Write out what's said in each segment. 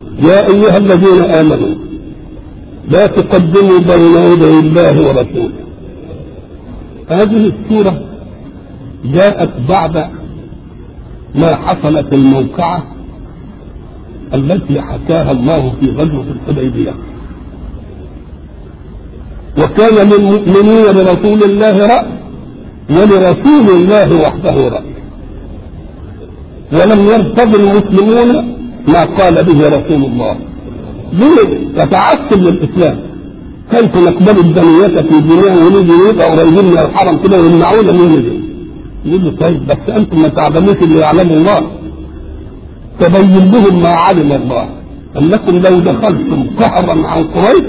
يا أيها الذين آمنوا لا تقدموا بين يدي الله ورسوله هذه السورة جاءت بعد ما حصلت الموقعة التي حكاها الله في غزوة الحديبية وكان للمؤمنين برسول الله رأي ولرسول الله وحده رأي ولم يرتضي المسلمون ما قال به رسول الله ليه يتعصب للإسلام كيف نقبل الدنية في دنيا ونيجي نبقى قريبين من الحرم كده ويمنعونا من نجي يقول له طيب بس أنتم ما تعلموش اللي يعلم الله تبين لهم ما علم الله أنكم لو دخلتم قهرا عن قريش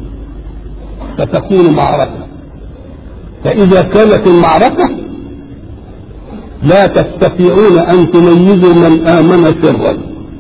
ستكون معركة فإذا كانت المعركة لا تستطيعون أن تميزوا من آمن سرا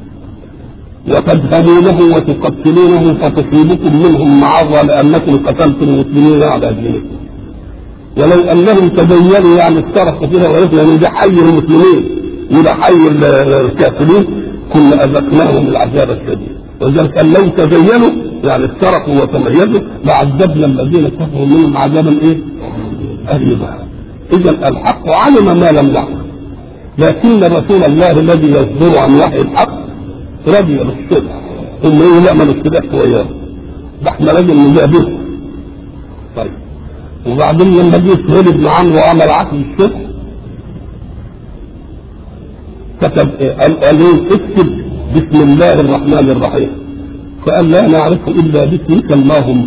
وتدهمونه وتقتلونه فتصيبكم منهم معرة لأنكم قتلتم المسلمين على دينكم ولو أنهم تبينوا يعني افترقوا كده وعرفنا أن ده حي المسلمين وده حي الكافرين كنا أذقناهم العذاب الشديد ولذلك قال لو تبينوا يعني افترقوا وتميزوا لعذبنا الذين كفروا منهم عذابا ايه؟ أليما إذا الحق علم ما لم يعلم لكن رسول الله الذي يصدر عن وحي الحق رضي بالصدق ثم ايه نعمل الصدق وياه ده احنا لازم نجابه طيب وبعدين لما جه سهيل بن عمرو وعمل عقد الصدق كتب ايه قال قال ايه اكتب بسم الله الرحمن الرحيم فقال لا نعرف الا باسمك اللهم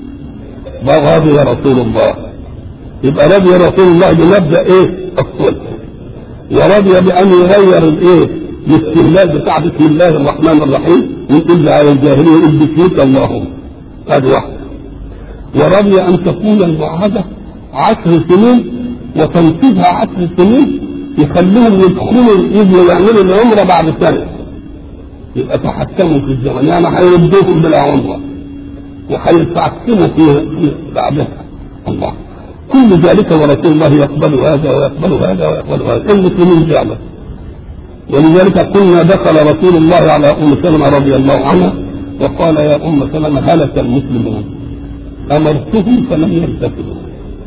رضي رسول الله يبقى رضي رسول الله بمبدا ايه الصلح ورضي بان يغير الايه الاستهلال بتاع بسم الله الرحمن الرحيم ويقول على الجاهليه يقول بسمك اللهم هذه واحده ورضي ان تكون المعاهده عشر سنين وتنفيذها عشر سنين يخليهم يدخلوا يجوا يعملوا العمره بعد سنه يبقى تحكموا في الزمن يعني هيردوهم بلا عمره وهيتحكموا في بعدها الله كل ذلك ورسول الله يقبل هذا ويقبل هذا ويقبل هذا المسلمين فعلا ولذلك قلنا دخل رسول الله على ام سلمه رضي الله عنها وقال يا ام سلمه هلك المسلمون امرتهم فلم يلتفتوا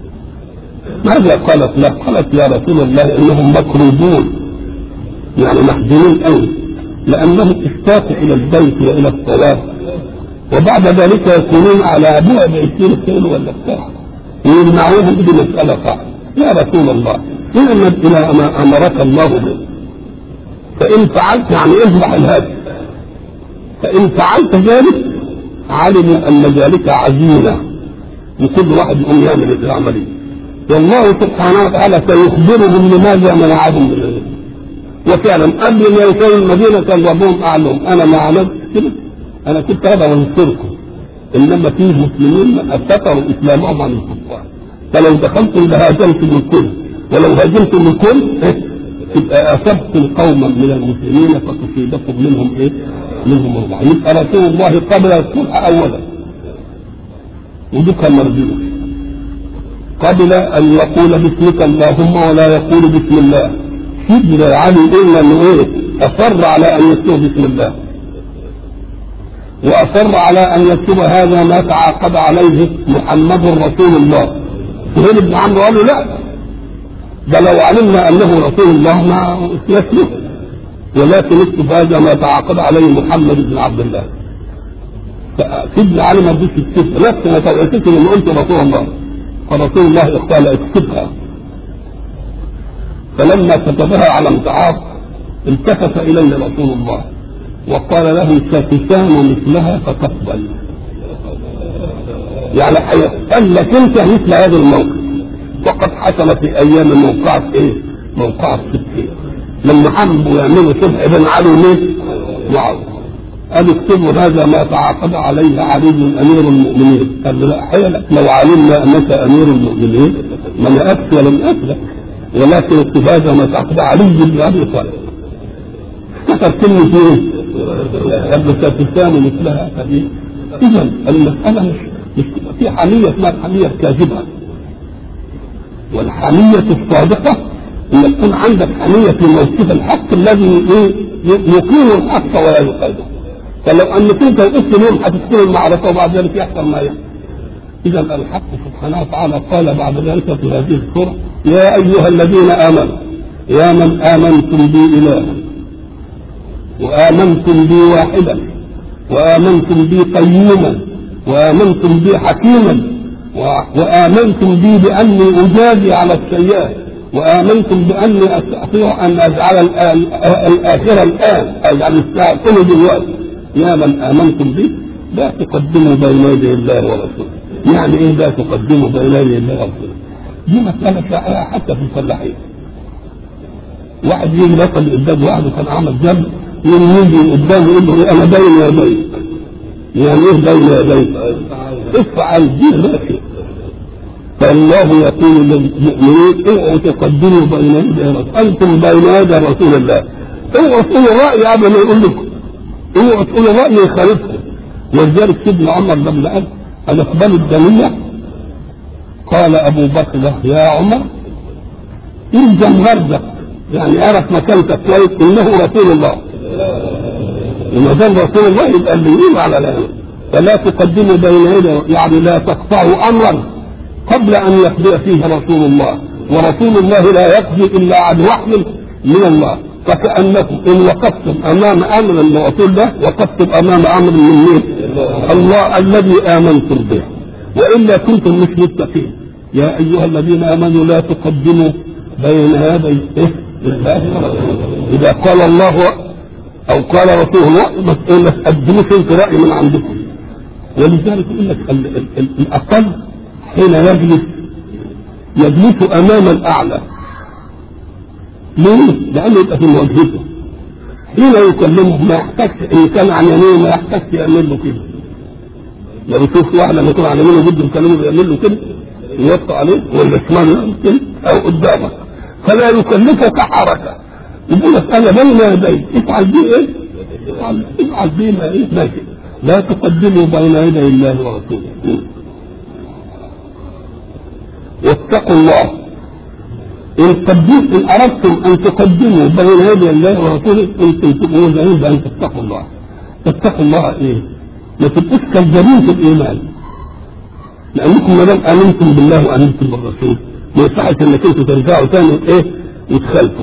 ماذا قالت له؟ قالت يا رسول الله انهم مكروبون يعني محزونين قوي لانهم اشتاقوا الى البيت والى الصلاه وبعد ذلك يكونون على بعد 20 كيلو ولا بتاع ويمنعوهم بمساله صعبه يا رسول الله اعمل الى ما امرك الله به فان فعلت يعني اذبح الهدي فان فعلت ذلك علموا ان ذلك عزيمه وكل واحد يقوم يعمل العمليه والله سبحانه وتعالى سيخبرهم لماذا منعهم من ذلك وفعلا قبل ما يوصلوا المدينه كان ربهم اعلم انا ما عملت كده انا كنت هذا وانصركم انما في مسلمين افتكروا اسلامهم عن الكفار فلو دخلتم لهاجمتم الكل ولو هاجمتم الكل تبقى اصبتم قوما من المسلمين فتصيبكم منهم ايه؟ منهم الله يبقى رسول الله قبل الصلح اولا ودي كان مرجوع قبل ان يقول باسمك اللهم ولا يقول بسم الله سيدنا علي قلنا انه ايه اصر على ان يكتب بسم الله واصر على ان يكتب هذا ما تعاقد عليه محمد رسول الله سهيل بن عمرو قال له لا ده لو علمنا انه رسول الله ما نكتبه ولكن اكتب هذا ما تعاقد عليه محمد بن عبد الله فسيدنا علي ما رضيش يكتبها نفس ما توقيتك لما قلت رسول الله فرسول الله قال اكتبها فلما كتبها على امتعاض التفت اليه رسول الله وقال له ستسام مثلها فتقبل يعني قال لك انت مثل هذا الموقف وقد حصل في ايام موقعة ايه؟ موقعة ستين لما حبوا يعملوا صلح بين علي ومين؟ معاوية قالوا اكتبوا هذا ما تعاقد عليه علي امير المؤمنين قال لا حيلك لو علمنا انك امير المؤمنين ما نأتي ولم أسلك ولكن اكتب هذا ما تعاقد علي بن ابي طالب افتكر كلمة ايه؟ قبل ستسام مثلها فايه؟ اذا المسألة مش مش في حمية اسمها الحمية الكاذبة والحمية الصادقة ان تكون عندك حمية في موقف الحق الذي يقيم الحق ولا يقيده فلو انك انت وقفت لهم هتدخل المعركه وبعد ذلك يحصل ما يحصل اذا الحق سبحانه وتعالى قال بعد ذلك في هذه السوره يا ايها الذين امنوا يا من امنتم بي الها وامنتم بي واحدا وامنتم بي قيوما وامنتم بي حكيما وامنتم بي باني اجازي على السيئات وامنتم باني استطيع ان اجعل الاخره الان اجعل الساعه كل دلوقتي يا من امنتم بي لا تقدموا بين يدي الله ورسوله يعني ايه لا تقدموا بين يدي الله ورسوله دي مساله شائعه حتى في الفلاحين واحد يجي يصل قدام واحد وكان عمل ذنب يجي قدامه يقول له انا بين يديك يعني ايه بين يديك افعل دي ماشي فالله يقول للمؤمنين اوعوا تقدموا بين يدي رسول انتم بين يدي رسول الله اوعوا تقولوا راي قبل ما يقول لكم اوعوا تقولوا راي يخالفكم ولذلك سيدنا عمر لما قال الاقبال الدنيه قال ابو بكر له يا عمر الزم غرزك يعني اعرف مكانتك كويس انه رسول الله وما دام رسول الله يبقى اللي يقول على العلم فلا تقدموا بين يدي يعني لا تقطعوا امرا قبل ان يقضي فيه رسول الله ورسول الله لا يقضي الا عن وحي من الله فكانكم ان وقفتم امام امر من رسول الله وقفتم امام امر من مين؟ الله الذي امنتم به والا كنتم مش متقين يا ايها الذين امنوا لا تقدموا بين هذا إيه؟ الله اذا قال الله او قال رسول الله ما تقدموش انت راي من عندكم ولذلك يقول لك الاقل حين يجلس يجلس امام الاعلى ليه؟ لانه يبقى في مواجهته حين يكلمه ما يحتاجش ان كان عن يمينه ما يحتاجش يعمل له كده لو يشوف واحد لما يكون عن يمينه بده يكلمه يعمل له كده يوطي عليه ولا شمال كده او قدامك فلا يكلفك حركه يقول لك انا بين يديك افعل بي ايه؟ افعل افعل بي ما ايه ماشي لا تقدموا بين يدي الله ورسوله واتقوا الله إن قدم إن أردتم أن تقدموا بين يدي الله ورسوله أنتم تبقوا زعيم بأن تتقوا الله تتقوا الله إيه؟ ما تبقوش كالجبين في الإيمان لأنكم ما دام آمنتم بالله وآمنتم بالرسول ما يصحش إنك أنتم ترجعوا ثاني إيه؟ وتخالفوا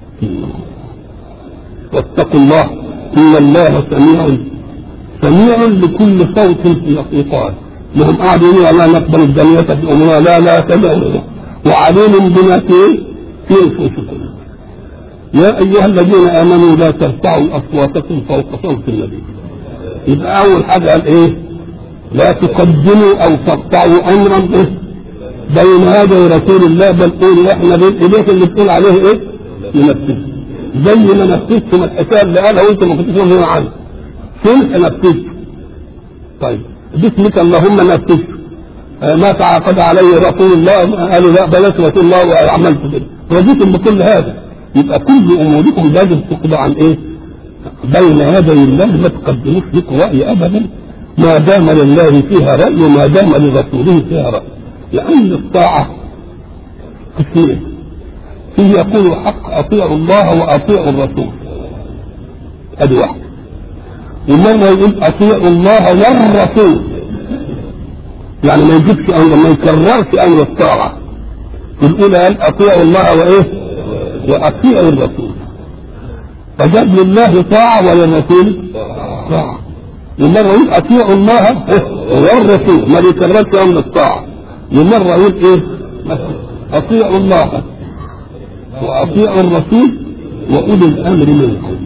واتقوا الله إن الله سميع سميع لكل صوت يقال لهم قاعدوا يقولوا لا نقبل الدنيا في امورنا لا لا تدعوا وعليم بما في في انفسكم يا ايها الذين امنوا لا ترفعوا اصواتكم فوق صوت النبي يبقى اول حاجه قال ايه لا تقدموا او تقطعوا امرا إيه؟ بين يدي رسول الله بل قولوا احنا بين ايديك اللي بتقول عليه ايه ننفذ زي ما نفذتم الحساب اللي قالها وانتم ما كنتوش واخدين عنه فين نفذت طيب باسمك اللهم نفذت ما تعاقد علي رسول الله قالوا لا بلاش رسول الله وعملت كده رضيتم بكل هذا يبقى كل اموركم لازم تقضى عن ايه؟ بين يدي الله ما تقدموش لكم راي ابدا ما دام لله فيها راي وما دام لرسوله فيها راي لان الطاعه قسمين فيه يقول الحق اطيعوا الله واطيعوا الرسول ادي واحد ومرة يقول اطيعوا الله والرسول يعني ما يجيبش امر ما يكررش امر الطاعه الاولى قال اطيعوا الله وايه واطيعوا الرسول فجاب لله طاعه وللرسول طاعه ومره يقول اطيعوا الله والرسول ما بيكررش امر الطاعه ومره يقول ايه اطيعوا الله واطيعوا الرسول واولي الامر منكم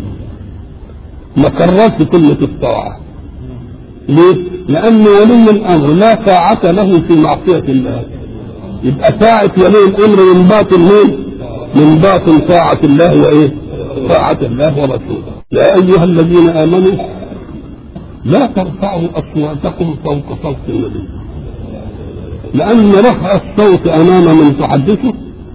ما كررت كلمه الطاعه ليه؟ لأن ولي الأمر لا طاعة له في معصية الله يبقى طاعة ولي الأمر من باطن مين؟ من باطن طاعة الله وإيه؟ طاعة الله ورسوله يا أيها الذين آمنوا لا ترفعوا أصواتكم فوق صوت النبي لأن رفع الصوت أمام من تحدثه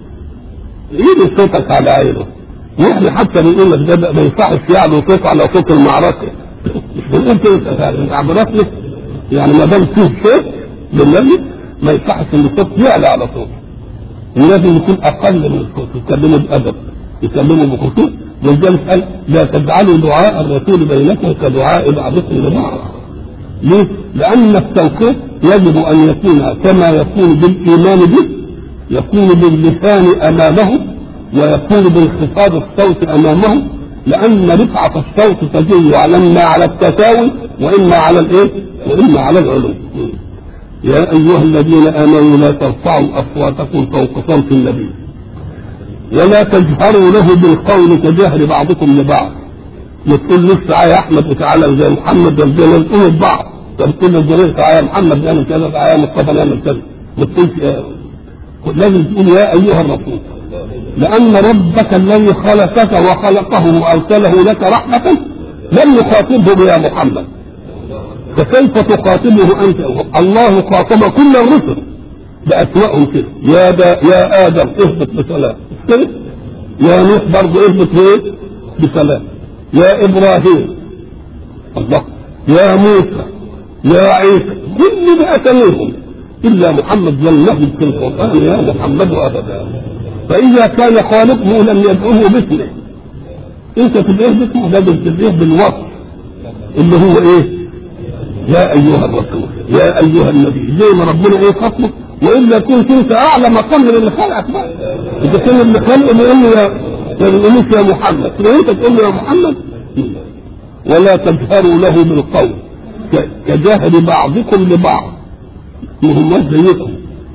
يجي صوتك على عينه واحنا حتى بنقول لك ده ما ينفعش يعلو صوت على صوت المعركة مش بنقول كده انت عبرتني يعني ما دام فيه شيء بالنبي ما يصحش ان الصوت يعلى على صوت ولازم يكون اقل من الصوت يتكلموا بادب يتكلموا بخشوع ولذلك قال لا تجعلوا دعاء الرسول بينكم كدعاء بعضكم لبعض ليه؟ لأن التوقيت يجب أن يكون كما يكون بالإيمان به يكون باللسان أمامه ويكون بانخفاض الصوت أمامه لأن رفعة الصوت تدل على إما على التساوي وإما على الإيه؟ وإما على العلو. يا أيها الذين آمنوا لا ترفعوا أصواتكم فوق صوت النبي ولا تجهروا له بالقول كجهر بعضكم لبعض ما تقول لسه يا احمد وتعالى زي محمد زي ما تقول لبعض طب تقول للجرير تعالى يا محمد نعمل كذا تعالى يا مصطفى نعمل كذا ما تقولش لازم تقول يا ايها الرسول لان ربك الذي خلقك وخلقه وارسله لك رحمه لم يخاطبه يا محمد فكيف تخاطبه انت الله خاطب كل الرسل باسمائهم كده يا دا يا ادم اهبط بسلام كده يا نوح برضه اهبط بايه؟ بسلام يا ابراهيم الله يا موسى يا عيسى كل باساميهم الا محمد لم يهبط في القران يا محمد ابدا فاذا كان خالقه لم يدعوه باسمه انت تبقى باسمه لازم تبقى بالوصف اللي هو ايه؟ يا ايها الرسول يا ايها النبي زي ما ربنا ايه خطبه والا كنت انت اعلى مقام من اللي خلقك بقى اذا كان اللي خلقه بيقول له يا ما بيقولوش يا محمد انت تقول له يا محمد ولا تجهروا له بالقول كجهر بعضكم لبعض مهم زيكم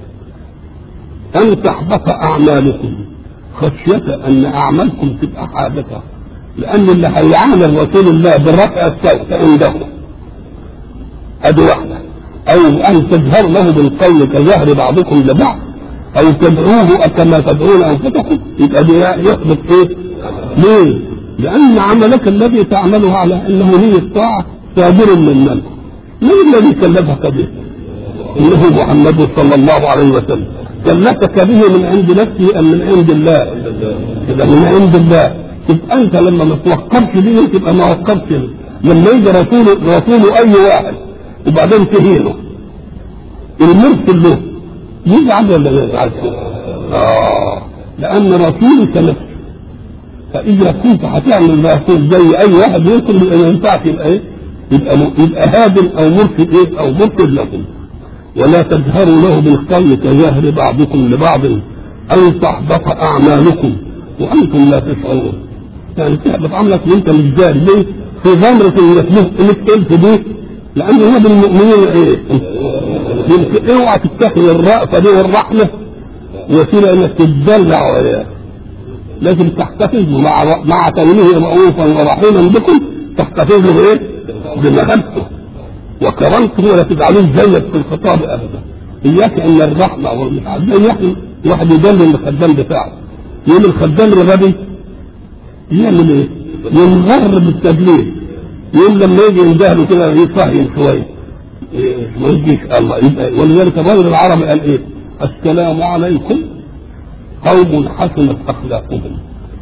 ان تحبط اعمالكم خشيه ان اعمالكم تبقى حابطه لان اللي هيعامل رسول الله برفع الصوت عنده ادي واحده او ان تجهر له بالقول كجهر بعضكم لبعض او تدعوه كما تدعون انفسكم يبقى دي يحبط ايه؟ ليه؟ لان عملك الذي تعمله على انه هي الطاعه صادر من من؟ من الذي كلفك به؟ انه محمد صلى الله عليه وسلم كلفك به من عند نفسه ام من عند الله؟ اذا من عند الله تبقى انت لما ما توقفش به تبقى ما وقفتش لما يجي رسول رسول اي واحد وبعدين تهينه المرسل له يزعل ولا ما يزعلش؟ اه لان رسولك نفسه فاذا كنت هتعمل رسول زي اي واحد يرسل يبقى ما ينفعش يبقى ايه؟ يبقى م... يبقى هادم او مرشد ايه؟ او مرشد لكم ولا تجهروا له بالقول كجهر بعضكم لبعض ان تحبط اعمالكم وانتم لا تشعرون يعني تحبط عملك وانت مش داري ليه؟ في غمرة انك انك قلت دي لان هو بالمؤمنين ايه؟ يمكن اوعى تتخذ الرأفة دي والرحمة وسيلة انك تتدلع وإياه لازم تحتفظ مع مع كونه رؤوفا ورحيما بكم تحتفظ بايه؟ بمحبته وكرمته ولا تجعلوه زيك في الخطاب ابدا اياك ان الرحمه والمساعده زي واحد واحد يدلل الخدام بتاعه يقول الخدام الغبي يعمل ايه؟ ينغر بالتدليل يقول لما يجي يندهله كده يفهم شويه ما يجيش الله يبقى ولذلك الرجل العربي قال ايه؟ السلام عليكم قوم حسنت اخلاقهم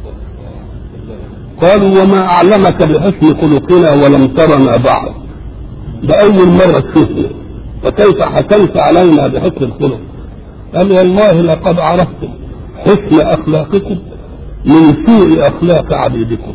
قالوا وما اعلمك بحسن خلقنا ولم ترنا بعد بأول مرة تشوفنا فكيف حكمت علينا بحسن الخلق قال والله لقد عرفتم حسن أخلاقكم من سوء أخلاق عبيدكم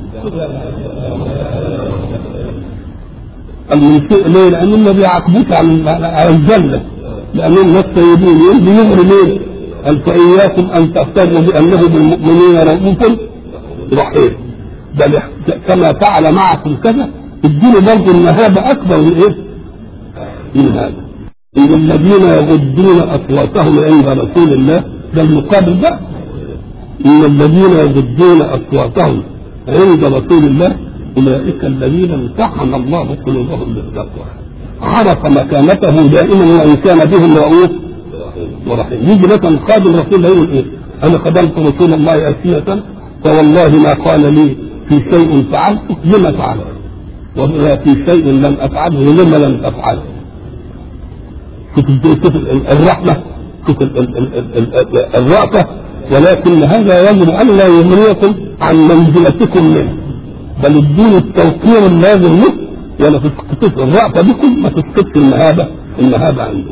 قال من سوء ليه؟ لأنهم ما بيعاقبوش على الجنة لأنهم ناس طيبين يقول بيغري ليه؟ قال فإياكم أن تغتروا بأنه بالمؤمنين رؤوف رحيم بل كما فعل معكم كذا اديله برضه المهابة أكبر من إيه؟ من هذا. إن الذين يغضون أصواتهم عند رسول الله ده المقابل بقى. إن الذين يغضون أصواتهم عند رسول الله أولئك الذين امتحن الله قلوبهم بالتقوى. عرف مكانته دائما وإن كان بهم رؤوف ورحيم. يجي مثلا خادم رسول الله يقول إيه؟ أنا خدمت رسول الله ألسنة فوالله ما قال لي في شيء فعلته لما فعلته. ولا في شيء لم افعله لما لم تفعله شوف شوف الرحمه شوف الرأفة ولكن هذا يجب ان لا يغنيكم عن منزلتكم منه بل ادوني التوقير اللازم له ولا تسقطش الرأفة بكم ما تسقطش المهابة المهابة عنده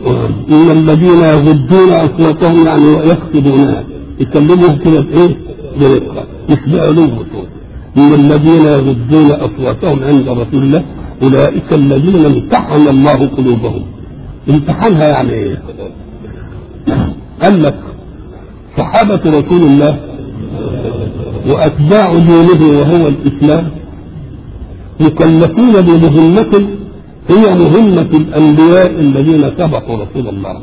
إن الذين يغضون أصواتهم يعني يخطبونها يكلمهم كده بإيه؟ برقة مش بعلو صوت من الذين يغضون أصواتهم عند رسول الله أولئك الذين امتحن الله قلوبهم امتحانها يعني ايه؟ قال لك صحابة رسول الله وأتباع دينه وهو الإسلام مكلفون بمهمة هي مهمة الأنبياء الذين سبقوا رسول الله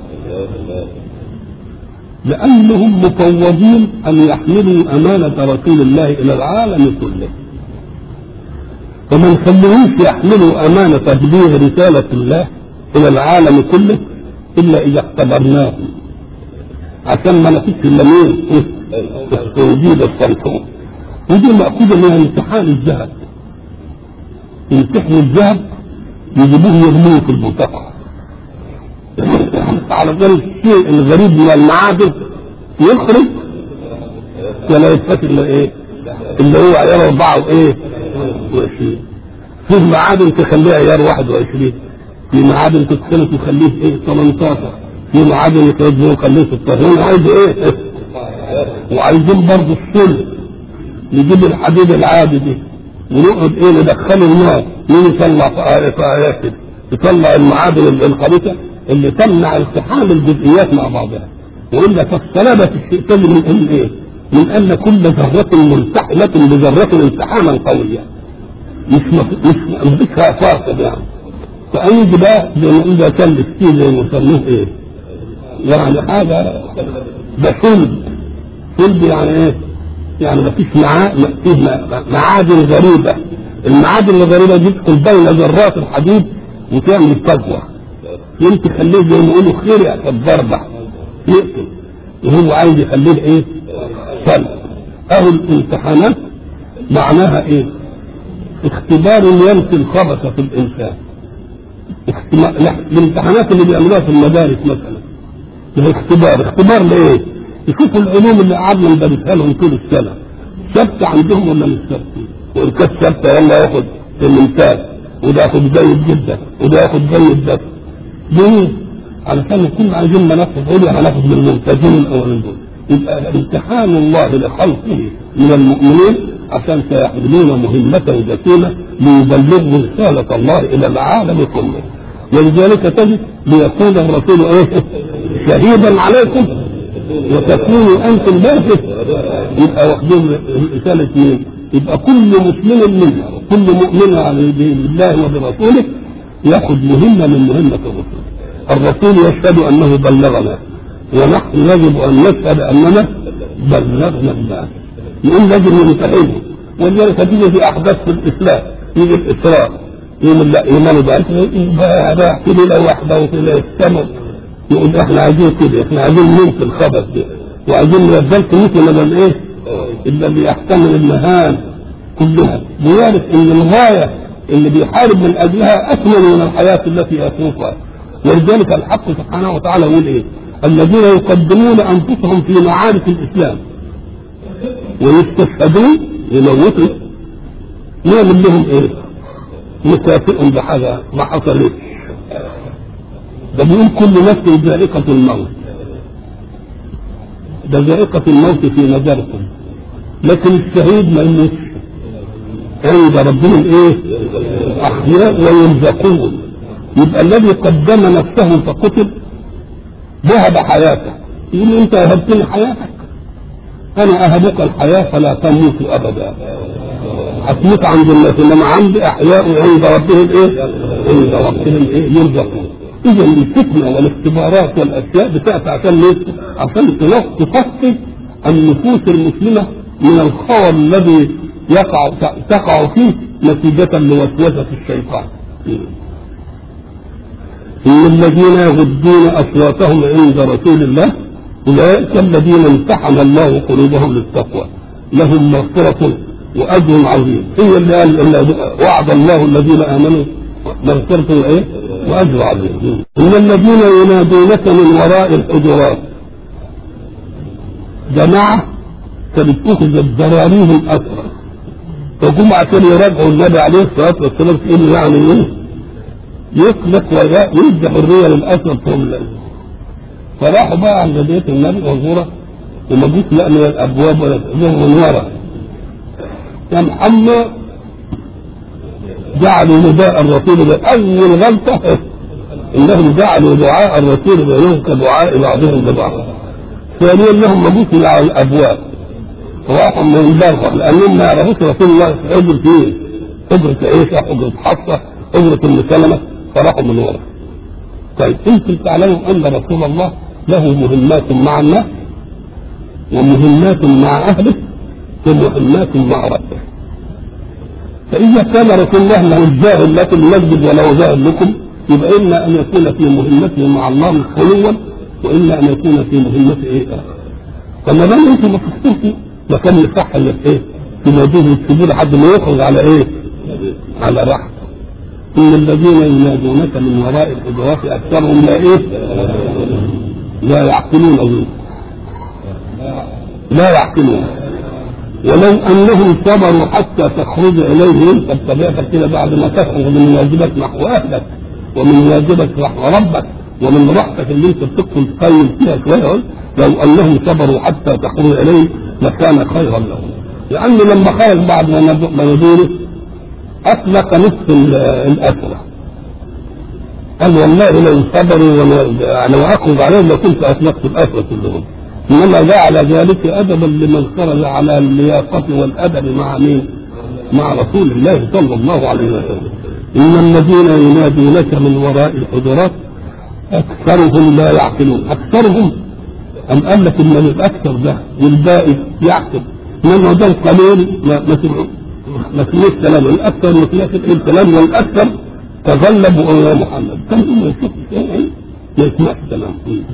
لأنهم مفوضين أن يحملوا أمانة رسول الله إلى العالم كله فما نخليهمش يحملوا أمانة تبليغ رسالة الله إلى العالم كله إلا إذا اختبرناهم عشان ما نفيش إلا مين؟ التوجيه الصنطوط ودي مأخوذة من امتحان الذهب يمتحنوا الذهب يجيبوه يرموه في البطاقة على ذلك الشيء الغريب من المعادن يخرج ولا يتفتح الا ايه اللي هو عيار اربعة وايه وعشرين في معادن تخليها عيار واحد وعشرين في معادن تتخلط وتخليه ايه 18 في معادن يتوزن ويخليه 16 هنا عايز ايه وعايزين برضه السل نجيب الحديد العادي دي ونقعد ايه ندخله النار مين يطلع في ايات كده يطلع المعادن الخبيثه اللي تمنع التحام الجزئيات مع بعضها ويقول لك السلامة الشيء تجري من ان ايه؟ من ان كل ذرة ملتحمة بذرة التحاما قويا مش مف... مش مش فيها فاصل يعني فأي بقى زي ما إذا كان الستيل زي ما يسموه ايه؟ يعني حاجة ده صلب صلب يعني ايه؟ يعني ما فيش معا... فيه معادن غريبة المعادن الغريبة دي تدخل بين ذرات الحديد وتعمل فجوة يمكن تخليه زي ما يقولوا خير يعني الضربة يقتل وهو عايز يخليه ايه؟ صلب اهو الامتحانات معناها ايه؟ اختبار ينفي الخبث في الانسان الامتحانات اللي بيعملوها في المدارس مثلا ده اختبار اختبار لايه؟ يشوفوا العلوم اللي قعدنا ندرسها لهم طول السنه ثابته عندهم ولا مش ثابته؟ وان كانت ثابته يلا ياخد الممتاز وده ياخد جيد جدا وده ياخد جيد بس ليه؟ علشان نكون عايزين منافذ عليا هناخد من الممتازين الاولين دول يبقى امتحان الله لخلقه من المؤمنين عشان سيحملون مهمة جسيمة ليبلغوا رسالة الله إلى العالم كله ولذلك تجد ليكون الرسول إيه؟ شهيدا عليكم وتكونوا أنتم باركة يبقى واخدين رسالة مين؟ يبقى كل مسلم منا كل مؤمن بالله وبرسوله ياخذ مهمة من مهمة الرسول الرسول يشهد أنه بلغنا ونحن يجب أن نشهد أننا بلغنا الناس يقول لازم نمتحنه ولذلك تيجي في أحداث في الإسلام يجي الإسراء يوم لا إيمان بقى في ليلة واحدة وفي ليلة السماء يقول إحنا عايزين كده إحنا عايزين ننسى الخبث ده وعايزين نبدل مثل ما إيه إلا اللي يحتمل المهام كلها لذلك إن الغاية اللي بيحارب من أجلها أكمل من الحياة التي يخوفها ولذلك الحق سبحانه وتعالى يقول إيه الذين يقدمون أنفسهم في معارك الإسلام ويستشهدون يموتوا يعمل لهم ايه؟ يكافئهم بحاجه ما حصلتش ده بيقول كل نفس ذائقة الموت ده ذائقة الموت في نظركم لكن الشهيد ما يموتش عند ربهم ايه؟ احياء ويرزقون يبقى الذي قدم نفسه فقتل ذهب حياته يقول انت وهبتني حياتك انا اهبك الحياه فلا تموت ابدا هتموت عند الناس انما عندي احياء عند ربهم ايه؟ عند ربهم ايه؟ يرزقون اذا الفتنه والاختبارات والاشياء بتاتي عشان ليه؟ عشان تصفي النفوس المسلمه من الخور الذي يقع تقع فيه نتيجه لوسوسه الشيطان. ان الذين يغضون اصواتهم عند رسول الله أولئك الذين امتحن الله قلوبهم للتقوى لهم مغفرة وأجر عظيم هي اللي قال وعد الله الذين آمنوا مغفرة إيه؟ وأجر عظيم إن الذين ينادونك من وراء الحجرات جماعة كانت أخذت ذراريهم الأسرى فجم عشان يراجعوا النبي عليه الصلاة والسلام تقول يعني إيه؟ يطلق ويدي حرية للأسرى بتوع فراحوا بقى عند بيت النبي وزورة وما جيت لا من الابواب ولا من ورا يا محمد جعلوا نداء الرسول بأول غلطة انهم جعلوا دعاء الرسول بينهم كدعاء بعضهم لبعض ثانيا انهم مجوسوا على الابواب راحوا من بره لانهم ما يعرفوش رسول الله اجر فيه اجرة عيسى اجرة حفصة اجرة ام سلمة فراحوا من ورا طيب انتم تعلموا ان رسول الله له مهمات مع الناس ومهمات مع اهله ومهمات مع ربه فإذا كان رسول الله له الجاهل لكم المسجد ولو جاهل لكم يبقى إما أن يكون في مهمته مع الله خلوا وإما أن يكون في مهمته إيه آخر. فما دام أنتم ما فكرتوا ما كان يصح إنك إيه تناديه وتسيبوه لحد ما يخرج على إيه؟ على راحته. إن الذين ينادونك من وراء الحجرات أكثرهم لا إيه؟ لا يعقلون أظن لا يعقلون ولو انهم صبروا حتى تخرج اليه انت بطبيعتك كده بعد ما تخرج من واجبك نحو اهلك ومن واجبك نحو ربك ومن راحتك اللي انت بتدخل تقيم فيها شويه لو انهم صبروا حتى تخرج اليه لكان خيرا لهم لانه لما خرج بعد ما يدوره اطلق نصف الاسرى قال والله لو صبروا وانا واخرج عليهم لكنت اطلقت الاسرى كلهم انما جعل ذلك ادبا لمن خرج على اللياقه والادب مع مين؟ مع رسول الله صلى الله عليه وسلم. ان الذين ينادونك من وراء الحجرات اكثرهم لا يعقلون، اكثرهم ام قال لك ان الاكثر ده والباقي يعقل انما ده القليل ما ما ما سمعش كلام الاكثر ما سمعش الكلام والاكثر تغلبوا على محمد كان ما يشوف ما يسمعش كلام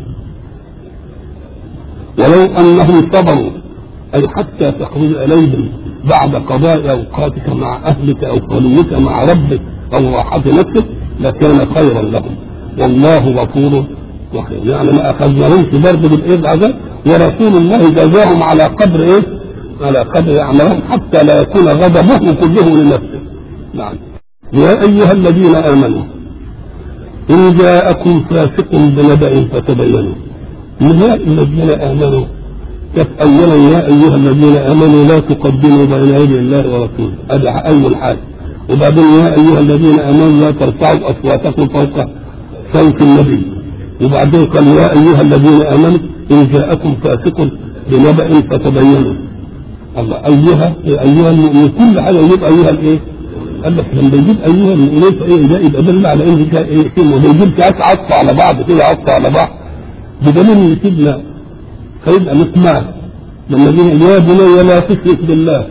ولو انهم صبروا اي حتى تخرج اليهم بعد قضاء اوقاتك مع اهلك او خلوتك مع ربك او راحه نفسك لكان خيرا لهم والله غفور رحيم يعني ما اخذناهمش برضه بالايه العذاب ورسول الله جزاهم على قدر ايه؟ على قدر اعمالهم حتى لا يكون غضبه كله لنفسه نعم يا ايها الذين امنوا ان جاءكم فاسق بنبأ فتبينوا يا الذين امنوا اولا يا ايها الذين امنوا لا تقدموا بين يدي الله ورسوله هذا اول حاجه وبعدين يا ايها الذين امنوا لا ترفعوا اصواتكم فوق صوت النبي وبعدين قال يا ايها الذين امنوا ان جاءكم فاسق بنبأ فتبينوا الله ايها ايها المؤمنين كل حاجه يجيب ايها الايه؟ قال لك لما يجيب ايها المؤمنين فايه ده يبقى دل على ان ده ايه وما يجيبش عطف على بعض كده عطف على بعض بدليل ان سيدنا سيدنا نسمع لما جينا يا بني لا تشرك بالله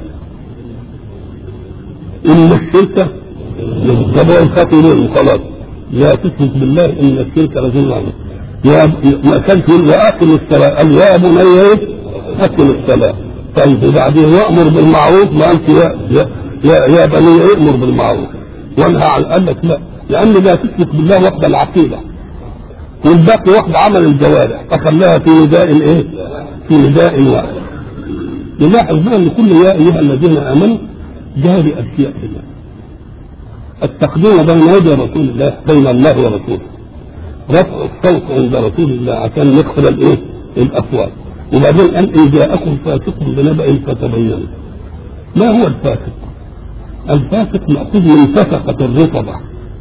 ان الشرك يتبع الخاطرين وخلاص لا تشرك بالله ان الشرك لظلم عظيم يا ما كانش واقم الصلاه قال يا بني ايه اقم الصلاه طيب وبعدين وامر بالمعروف ما انت يا يا يا, يا بني امر بالمعروف وانهى عن قال لك لا لان لا تشرك بالله وحده العقيده والباقي واخد عمل الجوارح فخلاها في نداء ايه؟ في نداء واحد. نلاحظ بقى ان كل يا ايها الذين امنوا جاء باشياء كده. التقديم بين يدي رسول الله بين الله ورسوله. رفع الصوت عند رسول الله عشان ندخل الايه؟ الاصوات. وبعدين قال ان جاءكم فاسق بنبأ فتبينوا. ما هو الفاسق؟ الفاسق مأخوذ من فسقة الرطبة.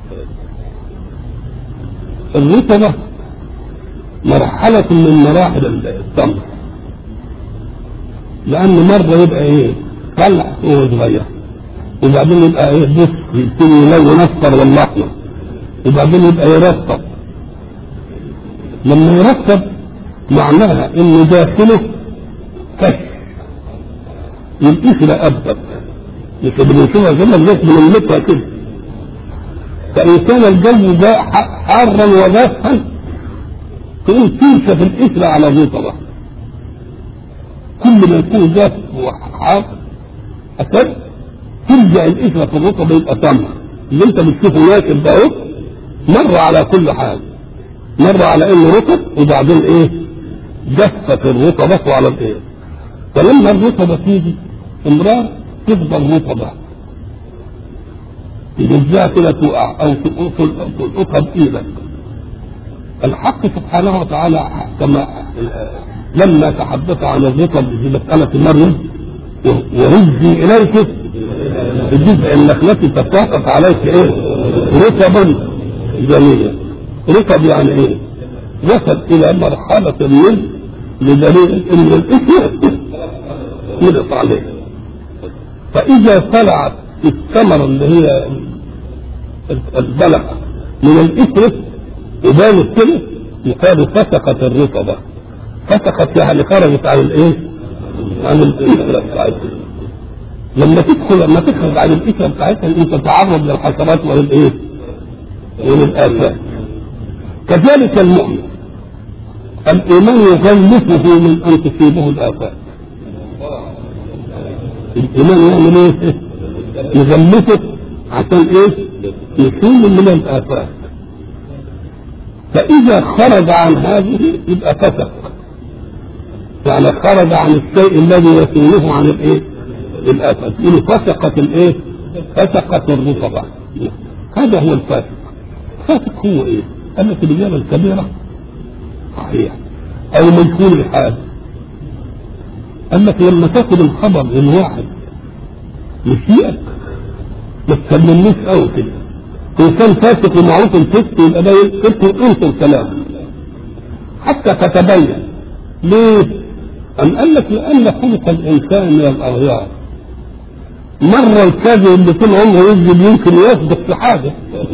الرطبة مرحلة من مراحل التمر لأن مرة يبقى إيه طلع وهو صغير وبعدين يبقى إيه بص يبتدي يلون أصفر ولا أحمر وبعدين يبقى يرطب لما يرطب معناها إنه داخله كشف يبقى لا أبدت مش بنشوفها كده الناس بنملكها كده فإن كان الجو ده حارا وجافا تقوم تنشف الإثر على الرطبة كل ما يكون جاف وحار أكد ترجع الإثر في الرطبة يبقى تمر اللي أنت بتشوفه ناشف ده أهو مر على كل حال مر على إنه رطب وبعدين إيه جفت الرطبة على الإيه فلما الرطبة تيجي امرار تفضل رطبة تجزاها كده تقع او تلقطها بايدك الحق سبحانه وتعالى كما لما تحدث عن الرطب في مسألة مريم ورجي إليك الجزء النخلة تساقط عليك إيه؟ رطبا جميلا رطب يعني إيه؟ وصل إلى مرحلة النضج لدليل إن الإثم نضغط عليه فإذا طلعت الثمرة اللي هي البلحة من الإثم وبانت كده يقال فسقت الرطبة فسقت يعني خرجت عن الايه؟ عن الإثم بتاعتها لما تدخل لما تخرج عن الإثم بتاعتها انت تتعرض للحشرات وللايه؟ وللآفات كذلك المؤمن الإيمان يغلفه من أن تصيبه الآفات الإيمان يعمل إيه؟ يغلفه عشان إيه؟ يصيب من الآفات فإذا خرج عن هذه يبقى فسق يعني خرج عن الشيء الذي يصونه عن الإيه؟ الآفات يقول فسقت الإيه؟ فسقت الرطبة هذا هو الفاسق الفاسق هو إيه؟ قال لك الإجابة الكبيرة صحيح او مجهول الحال قال لك لما تاخد الخبر من واحد يسيئك ما تكلمنيش قوي كده ان كان فاسق ومعروف الفسق يبقى ده فسق انت الكلام حتى تتبين ليه؟ أم قال لك لأن خلق الإنسان من الأغيار مرة الكاذب اللي طول عمره يكذب يمكن يصدق في حاجة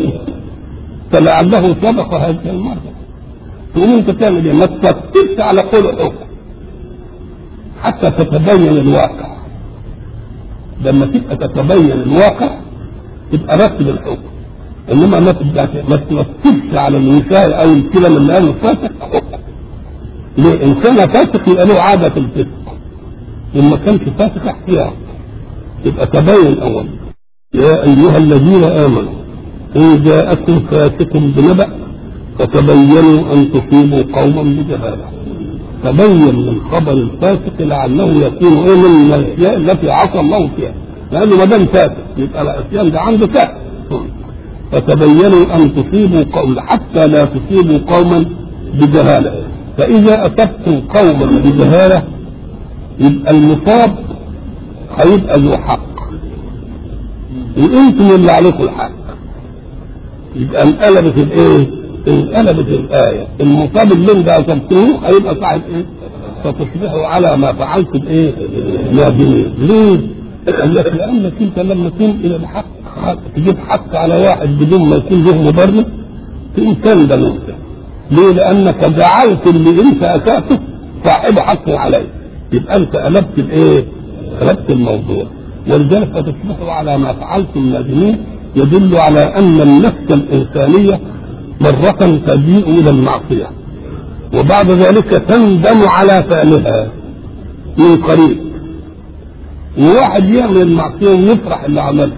فلعله سبق هذه المرة تقوم انت تعمل ايه؟ ما تفكرش على قول الحكم حتى تتبين الواقع لما تبقى تتبين الواقع تبقى رتب الحكم انما ما ما تفكرش على الوشاية او الكلام اللي قاله الفاسق حكم ليه؟ ان كان فاسق يبقى له عاده في الفسق وما كانش فاسق احتياط يبقى تبين اولا يا ايها الذين امنوا ان جاءكم فاسق بنبأ فتبينوا ان تصيبوا قوما بجهاله تبين من خبر الفاسق لعله يكون ايه من الاشياء التي عصى الله فيها لانه ما دام فاسق يبقى العصيان ده عنده فاسق فتبينوا ان تصيبوا قوم حتى لا تصيبوا قوما بجهاله فاذا اصبتم قوما بجهاله يبقى المصاب هيبقى ذو حق وانتم اللي عليكم الحق يبقى انقلبت الايه؟ انقلبت الآية المصاب اللي انت أصبتوه هيبقى صاحب إيه؟ فتصبحوا على ما فعلتم إيه؟ نادمين ليه؟ قال لك لأنك أنت لما تنقل الحق تجيب حق على واحد بدون ما يكون له مبرر تقوم تندم أنت ليه؟ لأنك جعلت اللي أنت أساسه صاحب حق عليه يبقى أنت قلبت الإيه؟ قلبت الموضوع ولذلك فتصبحوا على ما فعلتم نادمين يدل على أن النفس الإنسانية مرة تجيء إلى المعصية وبعد ذلك تندم على فعلها من قريب وواحد يعمل المعصية ويفرح اللي عملها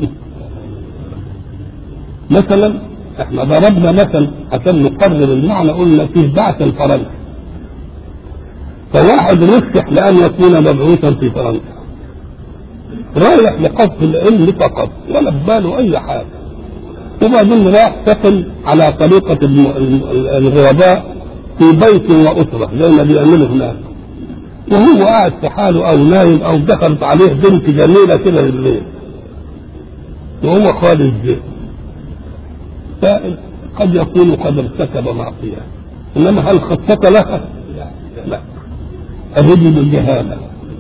مثلا احنا ضربنا مثل عشان نقرر المعنى قلنا فيه بعث الفرنسا فواحد رشح لأن يكون مبعوثا في فرنسا رايح لقصد العلم فقط ولا بباله أي حاجة وبعدين راح سكن على طريقة الغرباء في بيت وأسرة زي ما بيعملوا هناك وهو قاعد في حاله أو نايم أو دخلت عليه بنت جميلة كده بالليل وهو خالد الذئب قد يكون قد ارتكب معصية إنما هل خطط لها؟ لا أهدي بالجهالة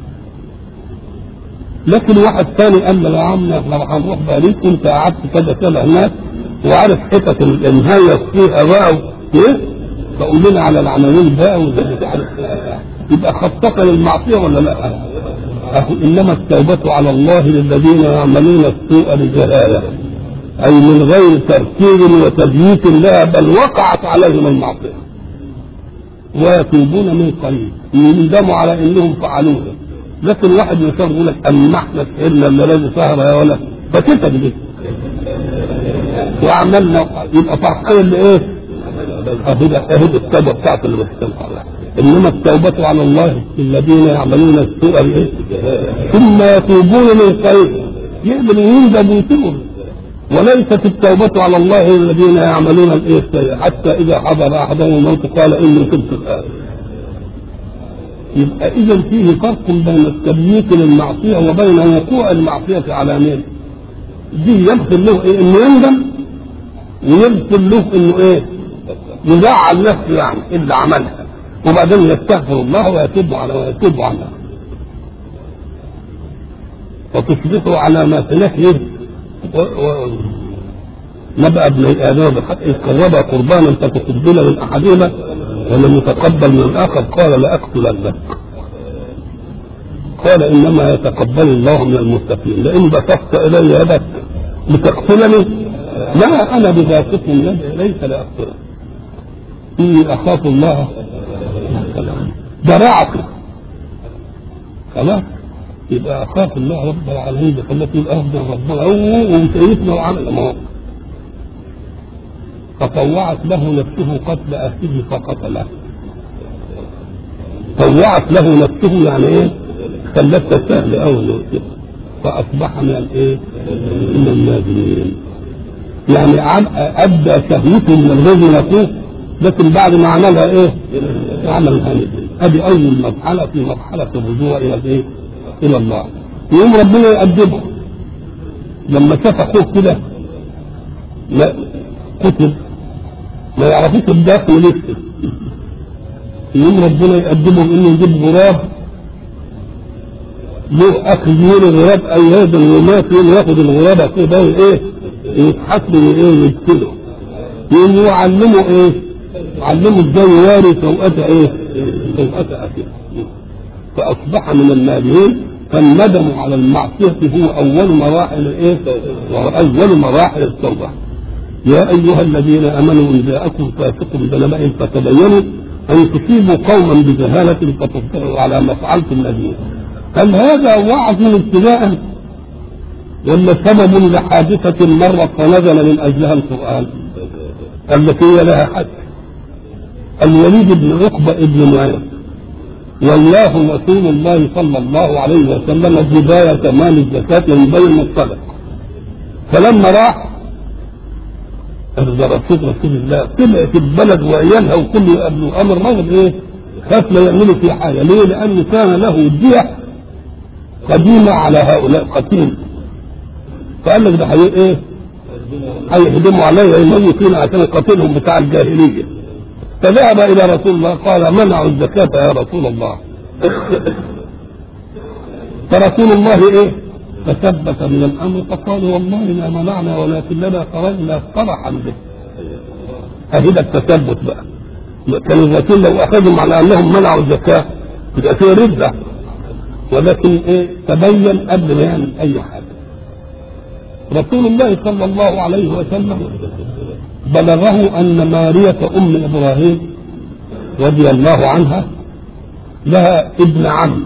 لكن واحد ثاني قال له يا عم احنا هنروح باريس وانت قعدت كذا سنه هناك وعارف حتت النهايه فيها بقى ايه فقول لنا على العناوين بقى ومش عارف يبقى خطط للمعصيه ولا لا؟ أهو انما التوبه على الله للذين يعملون السوء بجهاله اي من غير ترتيب وتبييت لها بل وقعت عليهم المعصيه ويتوبون من قريب يندموا على انهم فعلوها لكن واحد يصر يقول لك اما احنا سهرنا الليله سهره يا ولد فتتك دي وعملنا يبقى فرحان اللي ايه؟ اهدى اهدى التوبه بتاعته اللي بتتكلم عليها انما التوبه على الله الذين يعملون السوء بايه؟ ثم يتوبون من قريب يقبل يندم ويتوب وليست التوبة على الله الذين يعملون الايه حتى إذا حضر أحدهم الموت قال إني تبت الآن يبقى اذا فيه فرق بين التمييز للمعصيه وبين وقوع المعصيه على مين؟ دي يغفر له ايه؟ انه يندم ويغفر له انه ايه؟ يزعل نفسه يعني اللي عملها وبعدين يستغفر الله ويتوب على ويتوب عنها وتصبحوا على ما تنكر نبأ ابن آدم بالحق إذ قربا قربانا فتقبل من أحدهما ولم يتقبل من الآخر قال لأقتلنك قال إنما يتقبل الله من المتقين لئن بسطت إلي يدك لتقتلني ما أنا بباسط يدي إليك لأقتلك إني أخاف الله براعتي خلاص يبقى أخاف الله رب العالمين بخلته الأفضل ربنا ومسيتنا وعمل ما هو فطوعت له نفسه قتل أخيه فقتله طوعت له نفسه يعني إيه خلتها سهل أوي فأصبح من الإيه من النادمين يعني أدى شهوته من الذي نفوه لكن بعد ما عملها إيه عمل هانئ ادي اول مرحله في مرحله الرجوع الى الايه؟ الى الله. يقوم ربنا يأدبه لما شاف اخوه كده ما قتل ما يعرفوش الداخل لسه يقوم ربنا يأدبه انه يجيب غراب له اخ يقول الغراب ايادا ومات يقوم ياخد الغراب كده ايه يتحط له ايه ويقتله يقوم يعلمه ايه؟ علمه ازاي يواري سوءته ايه؟ سوءته اخيه فاصبح من النادمين فالندم على المعصية هو أول مراحل الإيه؟ أول مراحل التوبة. يا أيها الذين آمنوا إن جاءكم فاسق بنبأ فتبينوا أن تصيبوا قوما بجهالة فتصبحوا على ما فعلتم نادمين. هل هذا وعظ ابتداء ولا سبب لحادثة مرت فنزل من أجلها القرآن؟ التي هي لها حد. الوليد بن عقبة بن معاذ والله رسول الله صلى الله عليه وسلم بداية مال الزكاة من بين الصدق فلما راح رسول رسول الله طلع في البلد وعيالها وكل يقابلوا امر رجل ايه؟ خاف لا يعملوا في حاجه، ليه؟ لانه كان له دية قديمه على هؤلاء قتيل. فقال لك ده حي ايه؟ هيهدموا عليا يموتون عشان قتيلهم بتاع الجاهليه. فذهب الى رسول الله قال منعوا الزكاة يا رسول الله فرسول الله ايه تثبت من الامر فقال والله ما منعنا ولكننا خرجنا فرحا به اهي التثبت بقى كان الرسول لو اخذهم على انهم منعوا الزكاة يبقى فيه ردة ولكن ايه تبين قبل ما يعمل اي حاجة رسول الله صلى الله عليه وسلم بلغه أن مارية أم إبراهيم رضي الله عنها لها ابن عم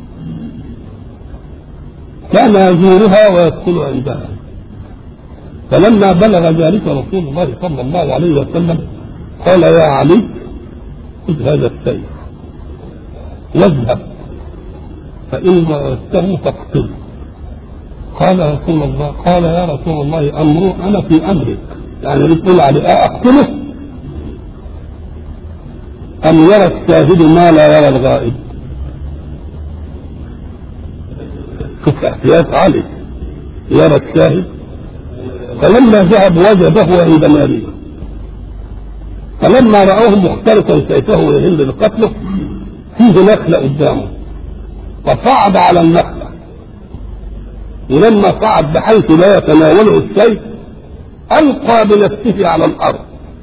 كان يزورها ويدخل عندها فلما بلغ ذلك رسول الله صلى الله عليه وسلم قال يا علي خذ هذا السيف واذهب فإن وجدته فاقتله قال رسول الله قال يا رسول الله أمر أنا في أمرك يعني بتقول عليه أقتله أم يرى الشاهد ما لا يرى الغائب شوف احتياط علي يرى الشاهد فلما ذهب وجده عند ماريا فلما رأوه مختلطا سيفه ويهل لقتله فيه نخلة قدامه فصعد على النخلة ولما صعد بحيث لا يتناوله السيف ألقى بنفسه على الأرض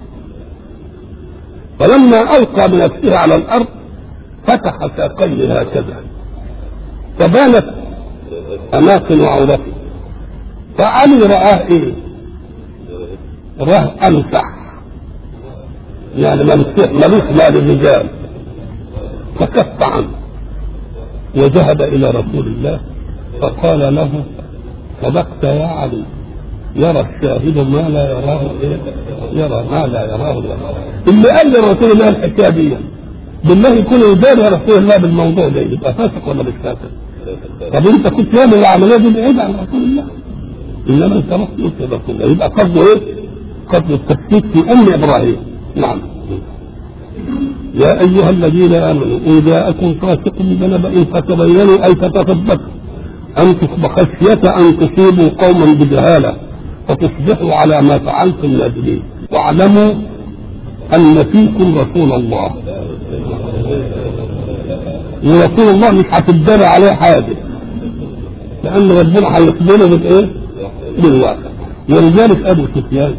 فلما ألقى بنفسه على الأرض فتح ساقيه هكذا فبانت أماكن عورته فعلي رآه إيه؟ راه أمسح يعني ممسح ملوش مال الرجال فكف عنه وذهب إلى رسول الله فقال له صدقت يا علي يرى الشاهد ما لا يراه إيه؟ يرى ما لا يراه الله اللي قال لرسول الله الحكايه دي بالله يكون يداري رسول الله بالموضوع ده يبقى فاسق ولا مش فاسق؟ طب انت كنت تعمل العمليه دي بعيد عن رسول الله انما انت رحت قلت رسول الله يبقى قصده ايه؟ قصد التفكيك في ام ابراهيم نعم يا أيها الذين آمنوا إن جاءكم فاسق بنبأ فتبينوا أي فتثبتوا أن تصبح خشية أن تصيبوا قوما بجهالة فتصبحوا على ما فعلتم نادمين واعلموا أن فيكم رسول الله ورسول الله مش هتدرى عليه حاجة لأن ربنا هيخبرنا بالإيه؟ بالواقع ولذلك أبو سفيان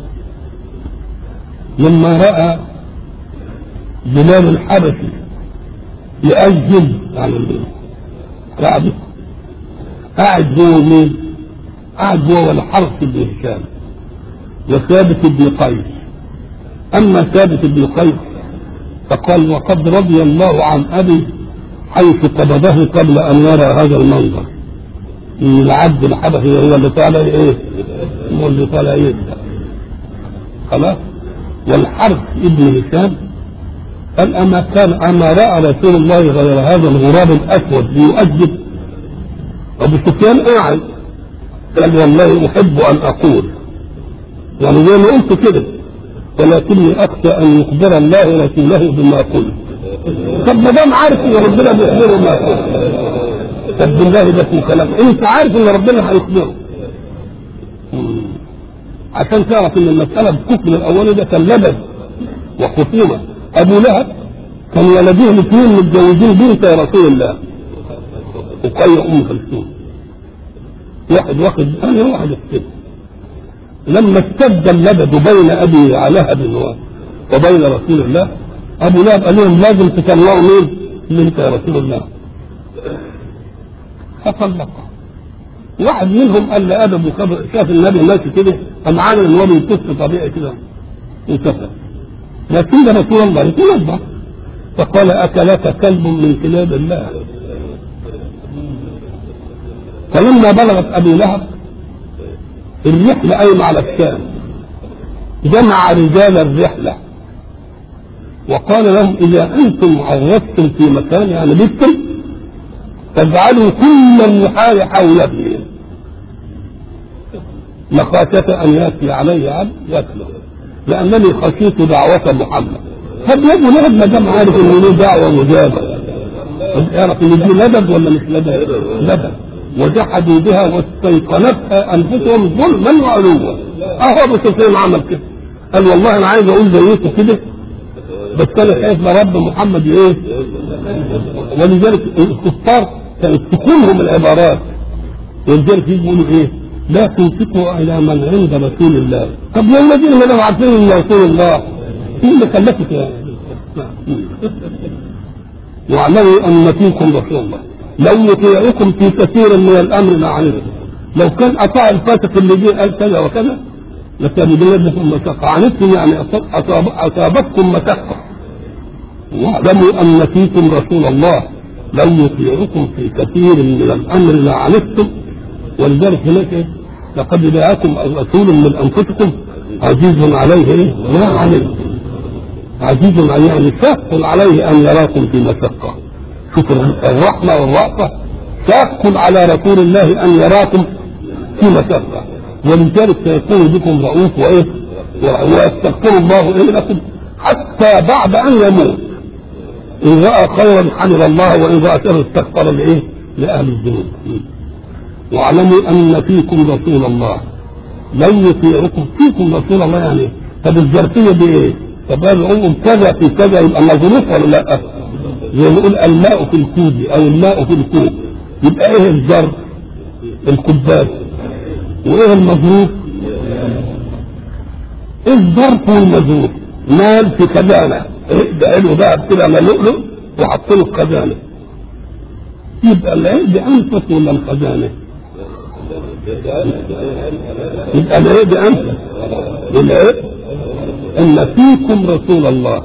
لما رأى بلال الحبشي يأجل عن الكعبة قاعد هو مين؟ قاعد هو والحرس بن هشام وثابت بن قيس أما ثابت بن قيس فقال وقد رضي الله عن أبي حيث قبضه قبل أن يرى هذا المنظر إن العبد الحبشي هو اللي طالع إيه؟ هو اللي طالع يسبح خلاص والحرس ابن هشام قال أما كان أما رأى رسول الله غير هذا الغراب الأسود ليؤجب أبو سفيان قاعد قال والله أحب أن أقول يعني زي ما قلت كده ولكني أخشى أن يخبر الله رسوله بما قلت طب ما دام عارف ان ربنا بيخبره ما قلت طب بالله ده في كلام انت عارف ان ربنا هيخبره عشان تعرف ان المسألة الكفر الاولي ده كان لبد وخصومة ابو لهب كان ولديه الاثنين متجوزين بنت يا رسول الله وقي ام كلثوم واحد واخد انا واحد الست لما اشتد اللبد بين ابي لهب وبين رسول الله ابو لهب قال لهم لازم تطلعوا مين؟ بنت يا رسول الله فطلقها واحد منهم قال لادب وخبر شاف النبي ماشي كده قام عامل ان هو بيمتص طبيعي كده وسافر لكن رسول الله يتنبه فقال اكلك كلب من كلاب الله فلما بلغت ابي لهب الرحله قايمه على الشام جمع رجال الرحله وقال لهم اذا انتم عرضتم في مكان يعني بيتم فاجعلوا كل النحار حول ابنه مخافة أن يأتي عليه عبد يتلو لأنني خشيت دعوة محمد فبيجوا لهم ما دام عارف إن له دعوة مجابة يعرف إن دي لدب ولا مش لدب؟ لدب وجحدوا بها واستيقنتها أنفسهم ظلما وعلوا أهو أبو سفيان عمل كده قال والله أنا عايز أقول زيكم كده بس أنا خايف رب محمد إيه؟ ولذلك الكفار كانت تكونهم العبارات ولذلك يقولوا إيه؟ لا تنفقوا الى من عند رسول الله طب يا الذين ما لهم عارفين ان رسول الله ايه اللي كلفك يا واعلموا ان فيكم رسول الله لو يطيعكم في كثير من الامر لعنتم لو كان اطاع الفاسق اللي جه قال كذا وكذا لكان بلادكم مشقه عنتم يعني أصاب اصابتكم مشقه واعلموا ان فيكم رسول الله لو يطيعكم في كثير من الامر لعنتم ولذلك هناك إيه؟ لقد جاءكم رسول من انفسكم عزيز عليه ايه؟ ما عليكم عزيز عليه يعني شاق عليه ان يراكم في مشقه شوف الرحمه والرأفه شاق على رسول الله ان يراكم في مشقه ولذلك سيكون بكم رؤوف وايه؟ ويستغفر الله ايه لكم حتى بعد ان يموت ان راى خيرا حمد الله وان راى شرا استغفر لايه؟ لاهل الذنوب واعلموا ان فيكم رسول الله لن يطيعكم فيكم رسول الله يعني طب الظرفيه دي ايه؟ طب الامم كذا في كذا يبقى مظروف ولا لا؟ زي ما نقول الماء في الكوب او الماء في الكوب يبقى ايه الظرف؟ الكوبات وايه المظروف؟ ايه الظرف والمظروف؟ مال في خزانه ده له ذهب كده ملؤلؤ وحط له خزانه يبقى العيد انفس ولا الخزانه؟ يبقى العيب بأنت العيب أن فيكم رسول الله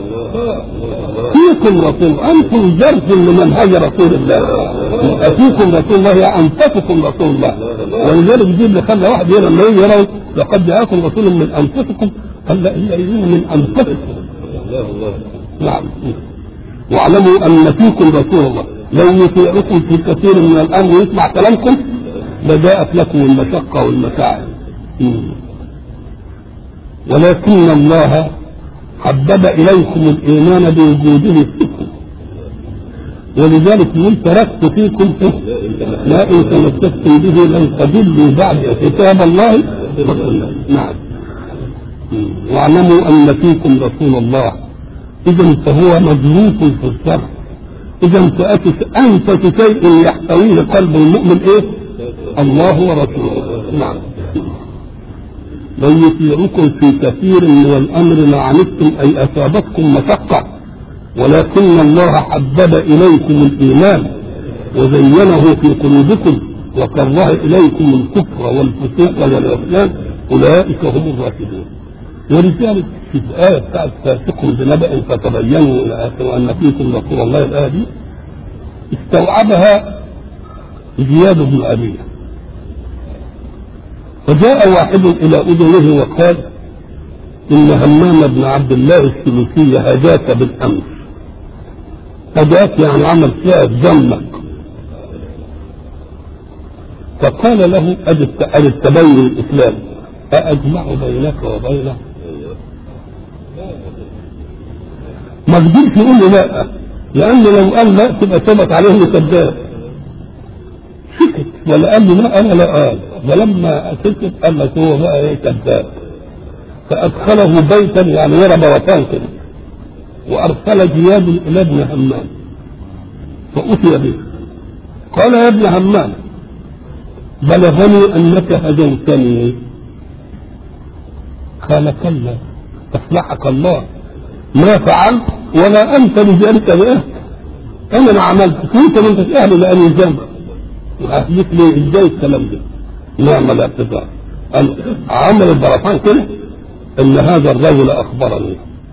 فيكم رسول أنتم جرس لمنهج رسول الله يبقى فيكم رسول الله يا أنفسكم رسول الله ولذلك يجيب لي خلى واحد يرى لما يجي يروا لقد جاءكم رسول من أنفسكم قال لا من أنفسكم نعم واعلموا أن فيكم رسول الله لو يطيعكم في كثير من الأمر يسمع كلامكم لجاءت لكم المشقة والمتاعب ولكن الله حبب إليكم الإيمان بوجوده فيكم ولذلك يقول تركت فيكم ما إن تمسكتم به لن تضلوا بعد كتاب الله وسنة نعم واعلموا أن فيكم رسول الله إذا فهو مجروف في الشرع إذا فأتي أنفس شيء يحتويه قلب المؤمن إيه؟ الله ورسوله نعم لن يطيعكم في كثير من الأمر لعنتم أي أصابتكم مشقة ولكن الله حبب إليكم الإيمان وزينه في قلوبكم وكره إليكم الكفر والفسوق والعصيان أولئك هم الراشدون ولذلك في الآية بتاعت فاسقهم بنبأ فتبينوا إلى آخر وأن فيكم رسول الله الآية دي استوعبها زياد بن أبيه فجاء واحد إلى أذنه وقال إن همام بن عبد الله السلوكي هداك بالأمس هداك يعني عمل فيها ذمك فقال له أدي التبين الإسلامي أأجمع بينك وبينه ما قدرش يقول له لا لأن لو قال لا تبقى ثبت عليه انه كذاب سكت ولا قال له لا أنا لا قال ولما سكت قال لك هو بقى ايه كذاب فأدخله بيتا يعني ورا بوتان كده وأرسل جياد إلى ابن همام فأتي به قال يا ابن همام بلغني أنك هدوتني قال كلا أصلحك الله ما فعلت ولا أنت لذلك بأهل أنا ما عملت كنت من انت أهل لأن الجنب وأهلك لي إزاي الكلام ده نعم الاعتذار عمل البرفان كده ان هذا الرجل اخبرني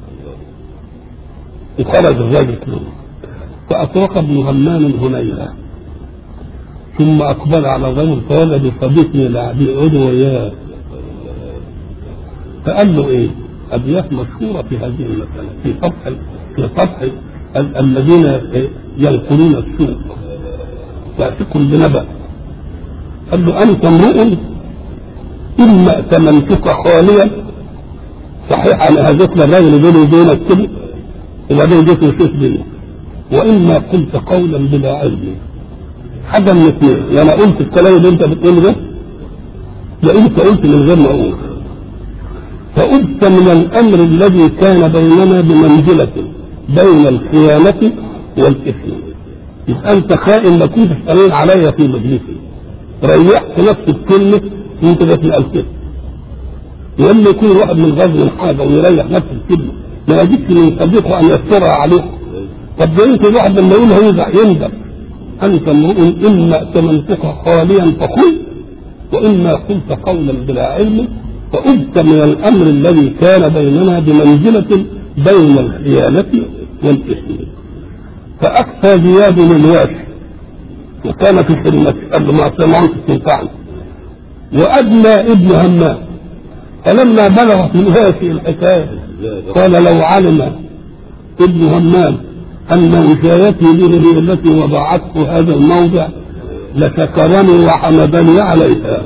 وخرج الرجل كله فاطرق ابن غمام هنيئه ثم اقبل على الرجل فقال بصديقني لعبي عدو وياه فقال له ايه ابيات مشهوره في هذه المساله في صفح في صفح ال- الذين ينقلون السوق فاتكم بنبأ قال له انت امرؤ اما ائتمنتك خاليا صحيح انا هزت الراجل بيني وبينك كده وبعدين جيت وشيت بيني واما قلت قولا بلا علم حاجه من اثنين يا انا قلت الكلام اللي انت بتقوله ده يا انت قلت من غير ما اقول فأبت من الامر الذي كان بيننا بمنزله بين الخيانه والاثم يبقى انت خائن ما كنتش قليل عليا في مجلسي ريحت نفس الكلمه وانت جات لي الكلمه لما يكون واحد من غزو حاجه ويريح نفس الكلمه ما يجبش من صديقه ان يسترها عليه طب ده انت الواحد لما يقول هيزع يندم انت امرؤ اما ائتمنتك خاليا فقل واما قلت قولا بلا علم فأبت من الامر الذي كان بيننا بمنزله بين الخيانه والاثم فاكفى زياد الواشي وكان في خدمته قال له ما سمعت تنفعني وادنى ابن همام فلما بلغت الواشي الحكايه قال لو علم ابن همام ان وشايتي به هي التي وضعته هذا الموضع لشكرني وحمدني عليها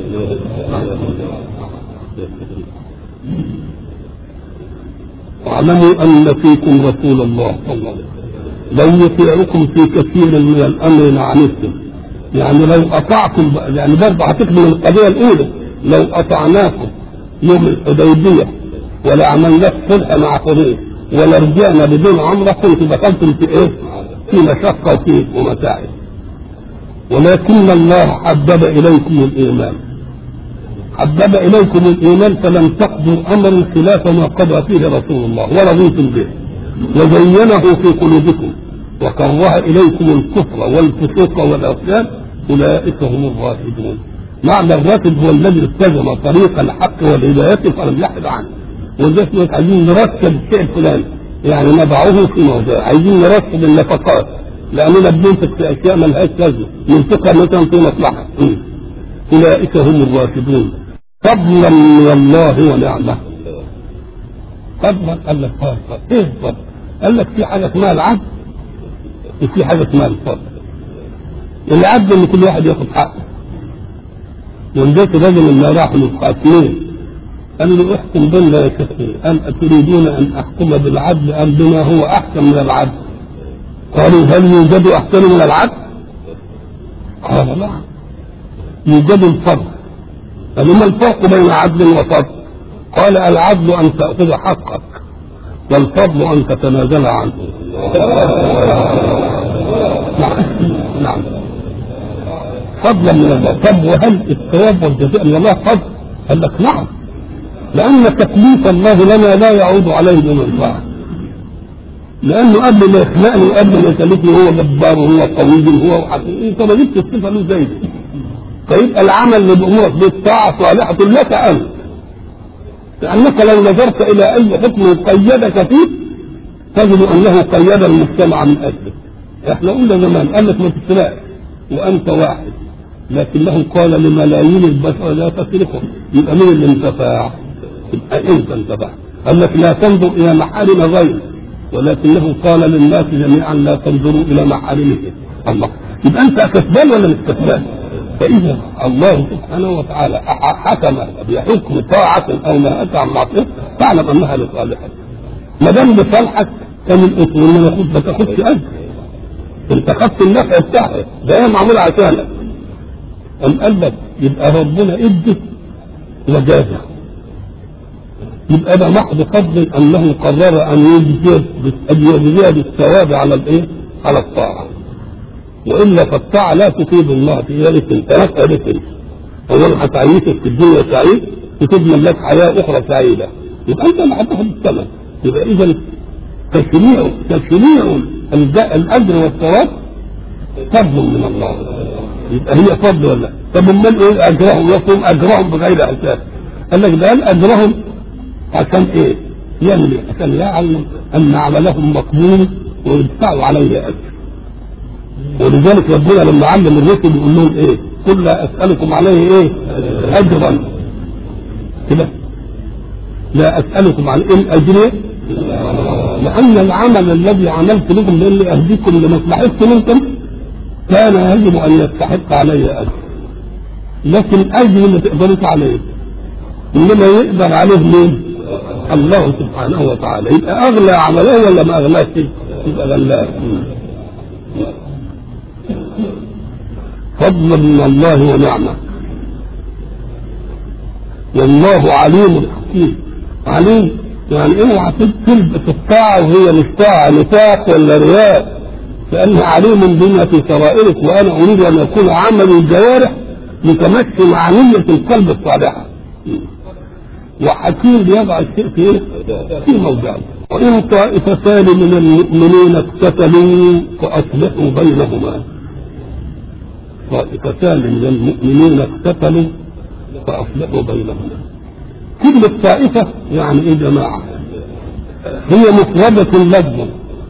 واعلموا ان فيكم رسول الله صلى الله عليه وسلم لو يطيعكم في كثير من الامر لعنتم يعني لو اطعتم يعني برضه هتكمل القضيه الاولى لو اطعناكم يوم الحديبيه ولا عملنا صلح مع قريش ولا رجعنا بدون عمره كنت دخلتم في ايه؟ في مشقه وفي ومتاعب ولكن الله حبب اليكم الايمان حبب اليكم الايمان فلم تقضوا امرا خلاف ما قضى فيه رسول الله ورضيتم به وزينه في قلوبكم وكره اليكم الكفر والفسوق والعصيان اولئك هم الراشدون معنى الراشد هو الذي التزم طريق الحق والهدايه فلم يحد عنه ولذلك عايزين نرتب الشيء الفلاني يعني نضعه في موضع عايزين نرتب النفقات لاننا بننفق في اشياء ما لهاش لازمه ننفقها مثلا في مصلحه اولئك هم الراشدون فضلا من الله ونعمه فضلا قال لك اه ايه الفضل؟ قال لك في حاجه اسمها العدل وفي حاجه اسمها الفضل العدل ان كل واحد ياخد حقه ولذلك الراجل اللي راح له اثنين قال له احكم بيننا يا كثير أم تريدون أن أحكم بالعدل أم بما هو أحسن من العدل قالوا هل يوجد أحسن من العدل قال نعم يوجد الفضل قالوا ما الفرق بين عدل وفضل قال العدل أن تأخذ حقك والفضل أن تتنازل عنه نعم نعم فضلا من الله طب وهل الثواب والجزاء من الله فضل قال لك نعم لأن تكليف الله لنا لا يعود عليه بمنفعة لأنه قبل ما يخلقني وقبل ما يكلفني هو جبار وهو قوي هو حكيم أنت ما جبت الصفة له زي دي فيبقى العمل اللي بأمورك بالطاعة صالحة لك أنت لأنك لو نظرت إلى أي حكم قيدك فيه تجد أنه قيد المجتمع من أجلك احنا قلنا زمان قال لك ما تسرقش وأنت واحد لكنه قال لملايين البشر لا تسرقهم يبقى مين اللي انتفع؟ يبقى انت انتفع قال لك لا تنظر الى محارم غيرك ولكنه قال للناس جميعا لا تنظروا الى محارمه الله يبقى انت كسبان ولا مش كسبان؟ فاذا الله سبحانه وتعالى حكم بحكم طاعه او نهاك عن معصيه فاعلم انها لصالحك ما دام لصالحك كان الاصول ان المفروض ما تاخدش اجر انت خدت النفع بتاعك ده هي معمول عشانك أم قال لك يبقى ربنا ادى وجازه يبقى ده محض فضل انه قرر ان يجزي ان يجزي بالثواب على الايه؟ على الطاعه. والا فالطاعه لا تفيد الله في ذلك ثلاث رسل. اولا هتعيشك في الدنيا سعيد وتضمن لك حياه اخرى سعيده. يبقى انت اللي هتاخد الثمن. يبقى اذا تشريع تشريع الاجر والثواب فضل من الله. يبقى هي فضل ولا طب امال ايه اجرهم يصوم اجرهم بغير حساب قال لك ده اجرهم عشان ايه؟ يملي عشان يعلم ان عملهم مقبول ويدفعوا عليه اجر. ولذلك ربنا لما علم الرسل يقول لهم ايه؟ قل لا اسالكم عليه ايه؟ اجرا. كده لا اسالكم عن ان اجري لان العمل الذي عملت لكم لاني اهديكم لمصلحتكم انتم كان يجب ان يستحق علي اجر. لكن اجر ما تقدرش عليه. انما يقدر عليه مين؟ الله سبحانه وتعالى يبقى اغلى عمله ولا ما اغلاش يبقى غلاه فضلا من الله ونعمه والله عليم حكيم عليم يعني اوعى تلبس الطاعه وهي مش طاعه نفاق ولا رياء فانه عليم بما في سرائرك وانا اريد ان يكون عمل الجوارح متمشي مع نيه القلب الصالحه وحكيم يضع الشيء في في موضعه وإن طائفتان من المؤمنين اقتتلوا فأصلحوا بينهما طائفتان من المؤمنين اقتتلوا فأصلحوا بينهما كلمة طائفة يعني إيه جماعة هي مفردة لفظ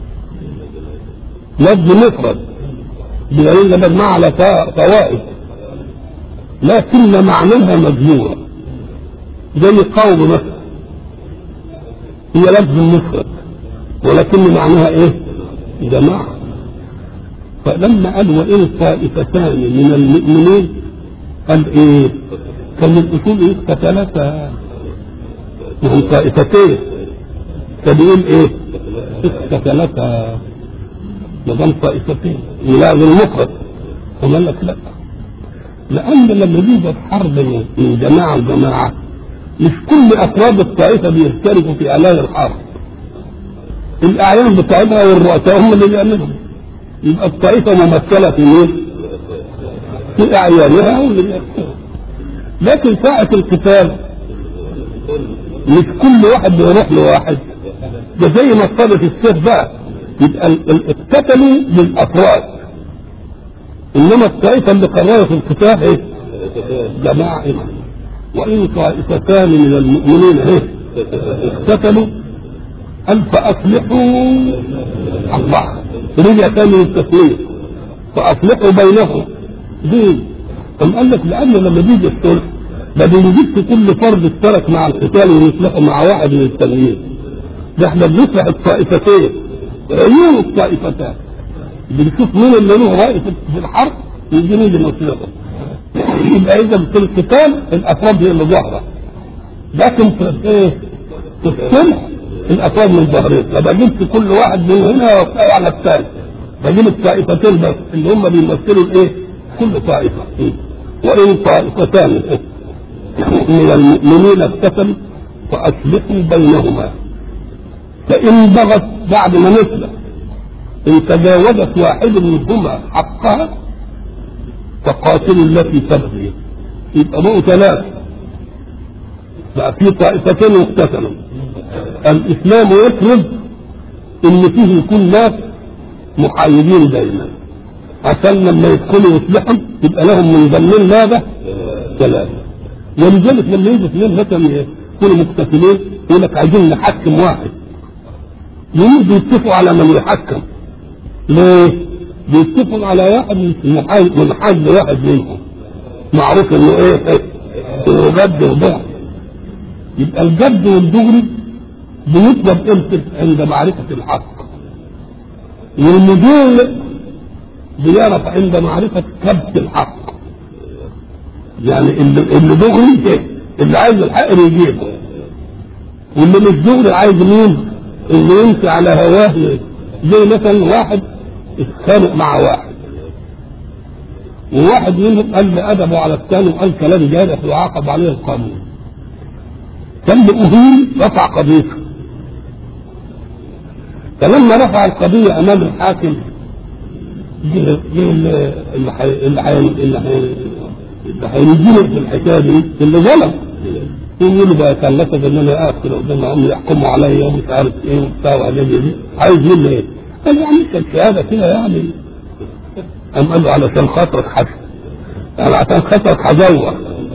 لفظ مفرد بدليل مجمع على طوائف لكن معناها مجموعة زي قوم مثلا هي لفظ مفرد ولكن معناها ايه؟ جماعة فلما قال وإن طائفتان من المؤمنين قال ايه؟ كان الأصول ايه؟ قتلتا وهم طائفتين فبيقول ايه؟ قتلتا ما دام طائفتين يلغي المفرد وقال لك لا لأن لما يوجد حرب من جماعة وجماعة مش كل افراد الطائفه بيشتركوا في اعلان الحرب الاعيان بتاعتها والرؤساء هم اللي بيعملهم يبقى الطائفه ممثله في مين؟ في اعيانها هم اللي بيعملوها لكن ساعة القتال مش كل واحد بيروح لواحد ده زي ما صادف السيف بقى يبقى اقتتلوا للافراد انما الطائفه اللي قررت القتال ايه؟ جماعه وإن طائفتان من المؤمنين إيه اقتتلوا قال فأصلحوا الله رجع تاني للتسليم فأصلحوا بينهم دين أم قال لك لأن لما بيجي الصلح ما بنجيبش كل فرد اشترك مع القتال ونصلحه مع واحد من التانيين ده احنا بنصلح الطائفتين عيون الطائفتان بنشوف مين اللي له رأي في الحرب ويجي مين اللي نصلحه يبقى اذا في القتال الافراد هي اللي ظاهره لكن في ايه؟ في الصلح الافراد من ظهرين فبقى جبت كل واحد من هنا وقع على الثاني بجيب الطائفتين بس اللي هم بيمثلوا الايه؟ كل طائفه وان طائفتان من المؤمنين اقتتلوا فاصلحوا بينهما فان بغت بعد ما نسلم ان تجاوزت واحد منهما حقها فقاتلوا التي تبغي يبقى بقوا ثلاثه بقى في طائفتين اقتتلوا الاسلام يفرض ان فيه يكون ناس محايدين دايما عشان لما يدخلوا يصلحوا يبقى لهم من ضمن ماذا؟ ثلاثه ولذلك لما يجي اثنين مثلا يكونوا مقتتلين يقول لك عايزين نحكم واحد يريدوا يتفقوا على من يحكم ليه؟ بيتفقوا على واحد من حد واحد منهم معروف انه ايه؟ انه جد وضعف يبقى الجد والدغري بيطلب امتى عند معرفة الحق والمدير بيعرف عند معرفة كبت الحق يعني اللي, اللي دغري ايه؟ اللي عايز الحق يجيبه واللي مش دغري عايز مين؟ اللي يمشي على هواه زي مثلا واحد اتخانق مع واحد وواحد منهم قال أدبه على الثاني وقال كلام جارح وعاقب عليه القانون كان بأهين رفع قضيته فلما رفع القضية أمام الحاكم جه اللي اللي هينجينا في الحكاية دي اللي ظلم يقول له بقى كلفت ان انا اقف كده قدام عمي يحكموا عليا ومش عارف ايه وبتاع وعليه دي عايز مني ايه؟ قال له يعني كانت شهاده كده يعني قام قال له علشان خاطرك حسن يعني عشان خاطرك هزور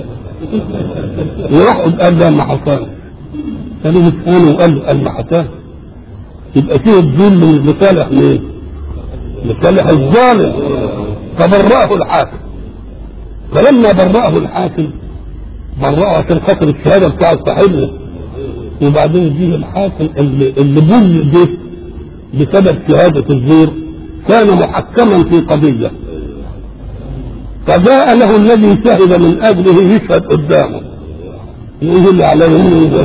وراح قال له ما حصل قال له مش انا وقال له قال ما حصل يبقى فيه الذل من لصالح مين؟ لصالح الظالم فبرأه الحاكم فلما برأه الحاكم برأه عشان خاطر الشهادة بتاعت صاحبه وبعدين يجيه الحاكم اللي, اللي بل ده بسبب شهادة الزور كان محكما في قضية فجاء له الذي شهد من أجله يشهد قدامه يقول لي عليه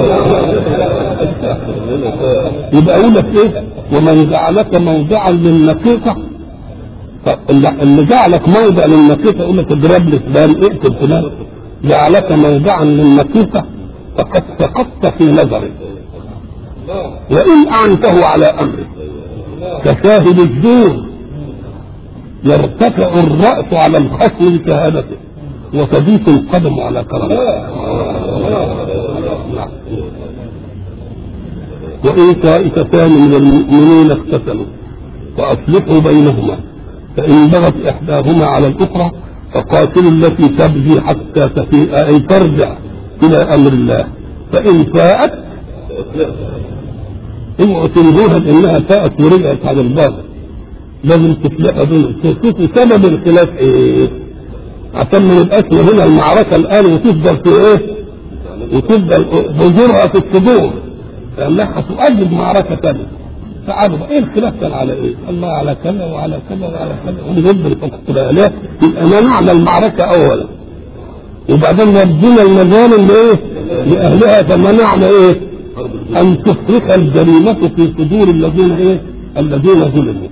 يبقى يقول لك ايه ومن جعلك موضعا للنقيقة اللي جعلك موضع للنقيقة يقول لك اضرب لي فلان اقتل فلان جعلك موضعا للنقيقة فقد سقطت في نظره وإن أعنته على أمره كشاهد الزور يرتفع الرأس على الخصم بشهادته وتضيف القدم على كرامته وإن طائفتان من المؤمنين اقتتلوا فأصلحوا بينهما فإن بغت إحداهما على الأخرى فقاتلوا التي تبغي حتى تفيء أي ترجع إلى أمر الله فإن فاءت اوعوا تنهوها بأنها فاءت ورجعت على الباطل لازم تفلحوا بينهم تشوفوا سبب الخلاف إيه عشان ما نبقاش هنا المعركة الآن وتفضل في إيه وتفضل بذورها في الصدور لأنها هتؤجج معركة ثانية تعالوا بقى ايه الخلاف كان على ايه؟ الله على كذا وعلى كذا وعلى كذا ونضرب الحقوق ليه؟ يبقى ننعنا المعركة أولا وبعدين نبدينا المظالم لايه؟ لأهلها فمنعنا ايه؟ أن تفرق الجريمة في صدور الذين ايه؟ الذين ظلموا.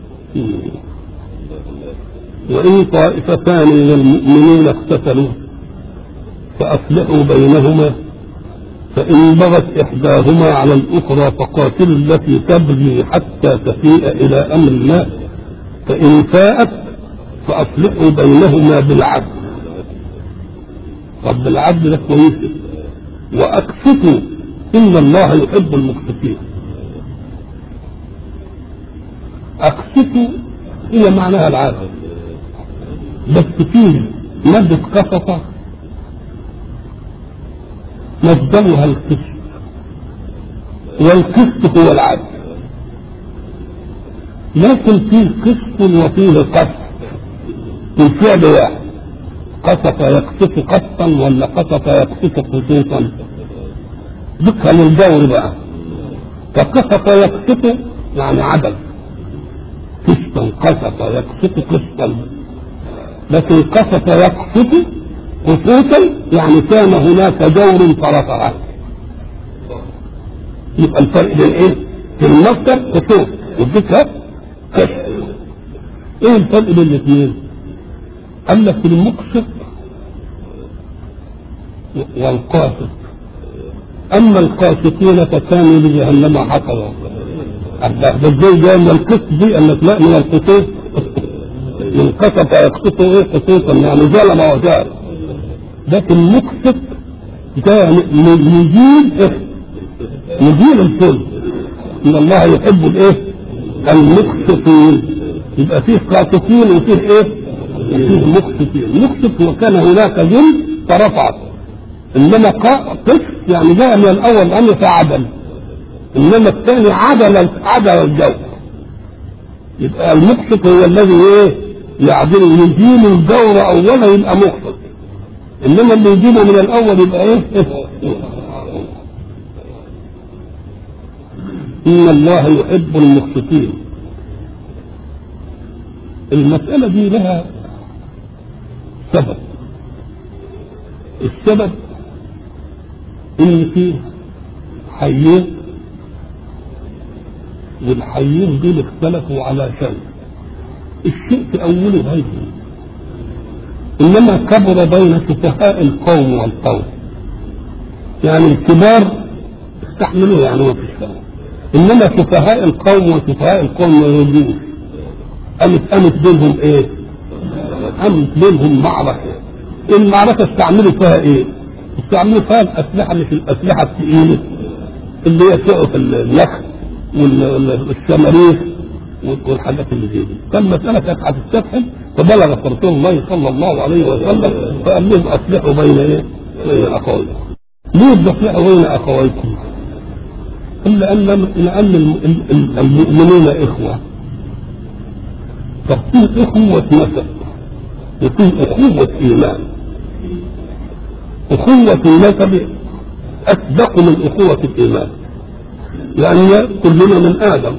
وإن طائفتان من المؤمنين اقتتلوا فأصلحوا بينهما فإن بغت إحداهما على الأخرى فقاتلوا التي تبغي حتى تفيء إلى أمر الله فإن فاءت فأصلحوا بينهما بالعدل طب بالعدل ده كويس وأقسطوا إن الله يحب المقسطين أقسطوا هي معناها العدل بس فيه مادة قسطة مصدرها القسط والقسط هو العدل لكن فيه قسط وفيه قسط الفعل واحد قسط يقسط قسطا ولا قسط يقسط قسوطا ذكر للدور بقى فقسط يقسط يعني عدل قسطا قسط يقسط قسطا لكن قسط يقسط قسوطا يعني كان هناك دور فرفعه يبقى الفرق بين ايه؟ في المصدر خطوط والذكر كشف ايه الفرق بين الاثنين؟ قال لك المقسط والقاسط اما القاسطين فكانوا لجهنم حطبا ده ازاي جاي من القسط دي قال لك لا من القسوط من قسط يقسط ايه قسوطا يعني ظلم وجار لكن مقسط ده يجيب إيه؟ يجيب الكل ان الله يحب الايه المقسطين يبقى فيه قاسطين وفيه ايه وفيه مقسطين مقسط وكان هناك جن فرفعت انما قسط يعني جاء من الاول ان فعدل انما الثاني عدل عدل الجو يبقى المقسط هو الذي ايه يعدل يزيل الدور اولا يبقى مقسط انما اللي يجيبه من الاول يبقى ايه ان الله يحب المقسطين المسألة دي لها سبب السبب ان في حيين والحيين دول اختلفوا على شيء الشيء في اوله غير انما كبر بين سفهاء القوم والقوم يعني الكبار استحملوه يعني ما فيش فهم انما سفهاء القوم وسفهاء القوم ما يريدوش قامت قامت بينهم ايه؟ قامت بينهم معركه المعركه استعملوا فيها ايه؟ استعملوا فيها الاسلحه مش الاسلحه الثقيله اللي هي سقف النخل والشماريخ والحاجات اللي زي دي فالمساله كانت هتستفهم فبلغ رسول الله صلى الله عليه وسلم فقال لهم اصلحوا بين ايه؟ بين اخويكم ليه تصلحوا بين اخويكم؟ إلا أن لأن المؤمنون إخوة ففي أخوة نسب وفي أخوة إيمان أخوة النسب أسبق من أخوة الإيمان يعني كلنا من آدم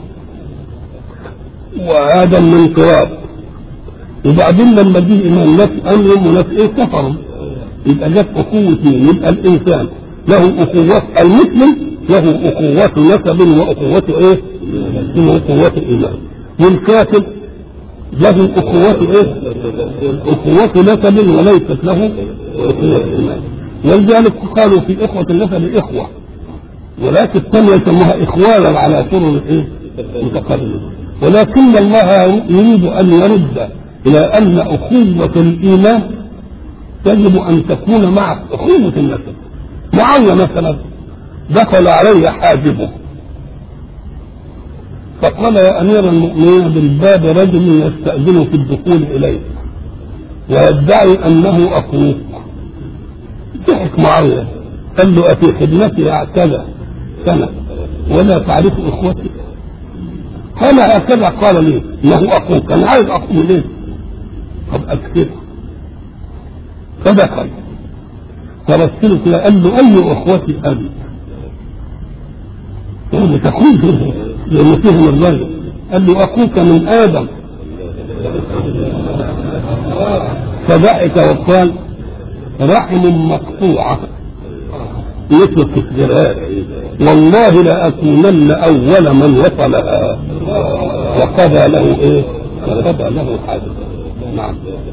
وآدم من تراب وبعدين لما جه إيمان ناس أمرهم وناس إيه كفروا يبقى جت أخوة مين يبقى الإنسان له أخوة المسلم له أخوة نسب وأخوة إيه؟ وأخوة إيمان والكافر له أخوة إيه؟ أخوة نسب وليست له أخوة إيمان ولذلك قالوا في إخوة النسب إخوة ولكن الثانية يسموها إخوانا على سرر إيه؟ متقابلين ولكن الله يريد أن يرد إلى أن أخوة الإيمان يجب أن تكون مع أخوة النسب معاوية مثلا دخل علي حاجبه فقال يا امير المؤمنين بالباب رجل يستاذن في الدخول اليك ويدعي انه اخوك ضحك معاويه قال له افي خدمتي كذا سنه ولا تعرف اخوتي قال هكذا قال لي انه اخوك انا عايز اخوه ليه طب اكثر فدخل فرسله كده قال له اي اخوتي انت يعني تقول لأن فيهم الرجل قال له أخوك من آدم فضحك وقال رحم مقطوعة مثل التسجيلات والله لأكونن أول من وصلها وقضى له إيه؟ وقضى له حاجة نعم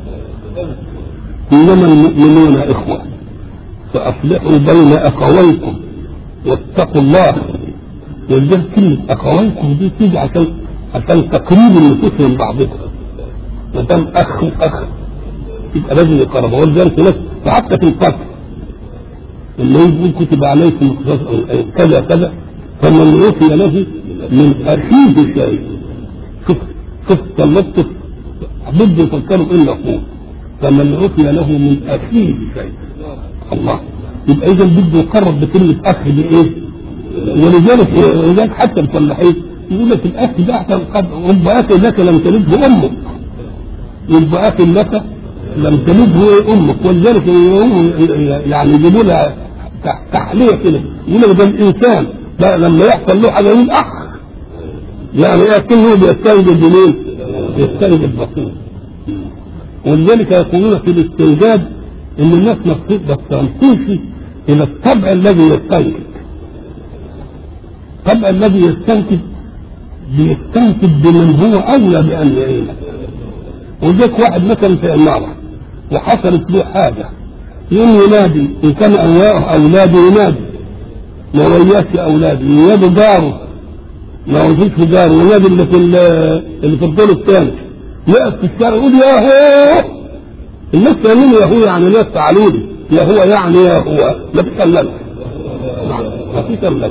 إنما المؤمنون إخوة فأصلحوا بين أخويكم واتقوا الله ولذلك كلمة أخويكم دي تيجي عشان عشان تقريب النفوس من بعضها ما دام أخ وأخ يبقى لازم يقرب ولذلك ناس حتى في القتل لما يقول كتب عليكم كذا كذا فمن عفي له من أخيه شيء شوف شوف طلبت بده يفكروا إلا أخوه فمن عفي له من أخيه شيء الله يبقى إذا بده يقرب بكلمة أخ بإيه؟ ولذلك ولذلك حتى الفلاحين يقول لك الاخ ده قد رب اخ لك لم تلده امك رب اخ لك لم تلده امك ولذلك يعني يجيبوا لها تحليه كده يقول لك ده الانسان ده لما يحصل له حاجه يقول اخ يعني لكنه بيستنجد بمين؟ بيستنجد بصير ولذلك يقولون في الاستنجاد ان الناس ما تمشي الى الطبع الذي يستنجد طبعا الذي يستنكف بيستنكف بمن هو اولى بان يعينه وذاك واحد مثلا في عماره وحصلت له حاجه يوم ينادي ان كان اولاده ينادي ما وياش اولادي ينادي جاره ما وجدش في جاره ينادي اللي في اللي في الدور الثاني يقف في الشارع يقول يا هو الناس فاهمين يا هو يعني ناس تعالوا لي يا هو يعني يا هو ما تكلمش ما تكلمش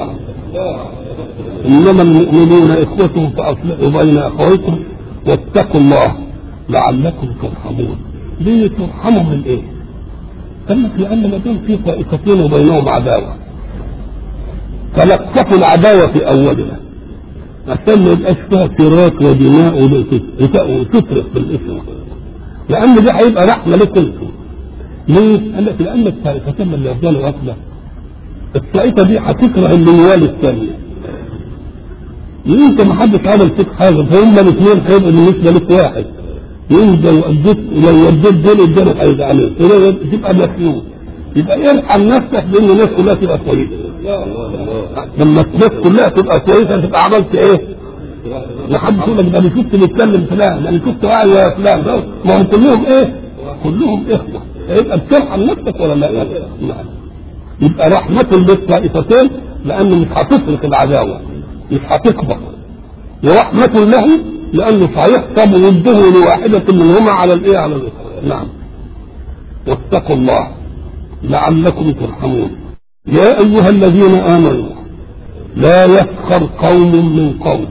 انما المؤمنون اخوة فاصلحوا بين اخويكم واتقوا الله لعلكم ترحمون ليه ترحموا من ايه؟ قال لك لان ما دام في طائفتين وبينهم عداوه تلقفوا العداوه في اولها عشان ما يبقاش فيها فراق ودماء وتفرق في الاسم لان ده هيبقى رحمه لكم انتم ليه؟ قال لك لان الطائفتين اللي يفضلوا غفله الطائفه دي هتكره اللي يوالي الثانيه انت ما حدش عمل فيك حاجه فهم الاثنين هيبقوا بالنسبه لك واحد انت لو اديت لو وديت دول الدول هيزعلوا تبقى مفلوس يبقى ارحم نفسك بان الناس كلها تبقى كويسه لما الناس كلها تبقى كويسه تبقى عملت ايه؟ لا حد يقول لك ده انا كنت بتكلم فلان انا كنت واعي يا فلان ما هم كلهم ايه؟ كلهم اخوه يبقى بترحم نفسك ولا لا؟ نعم يبقى رحمة للطائفتين لأنه مش هتفرق العداوة مش هتكبر ورحمة له لأنه سيحسب وده لواحدة منهما على الإيه على الأخرى نعم واتقوا الله لعلكم ترحمون يا أيها الذين آمنوا لا يسخر قوم من قوم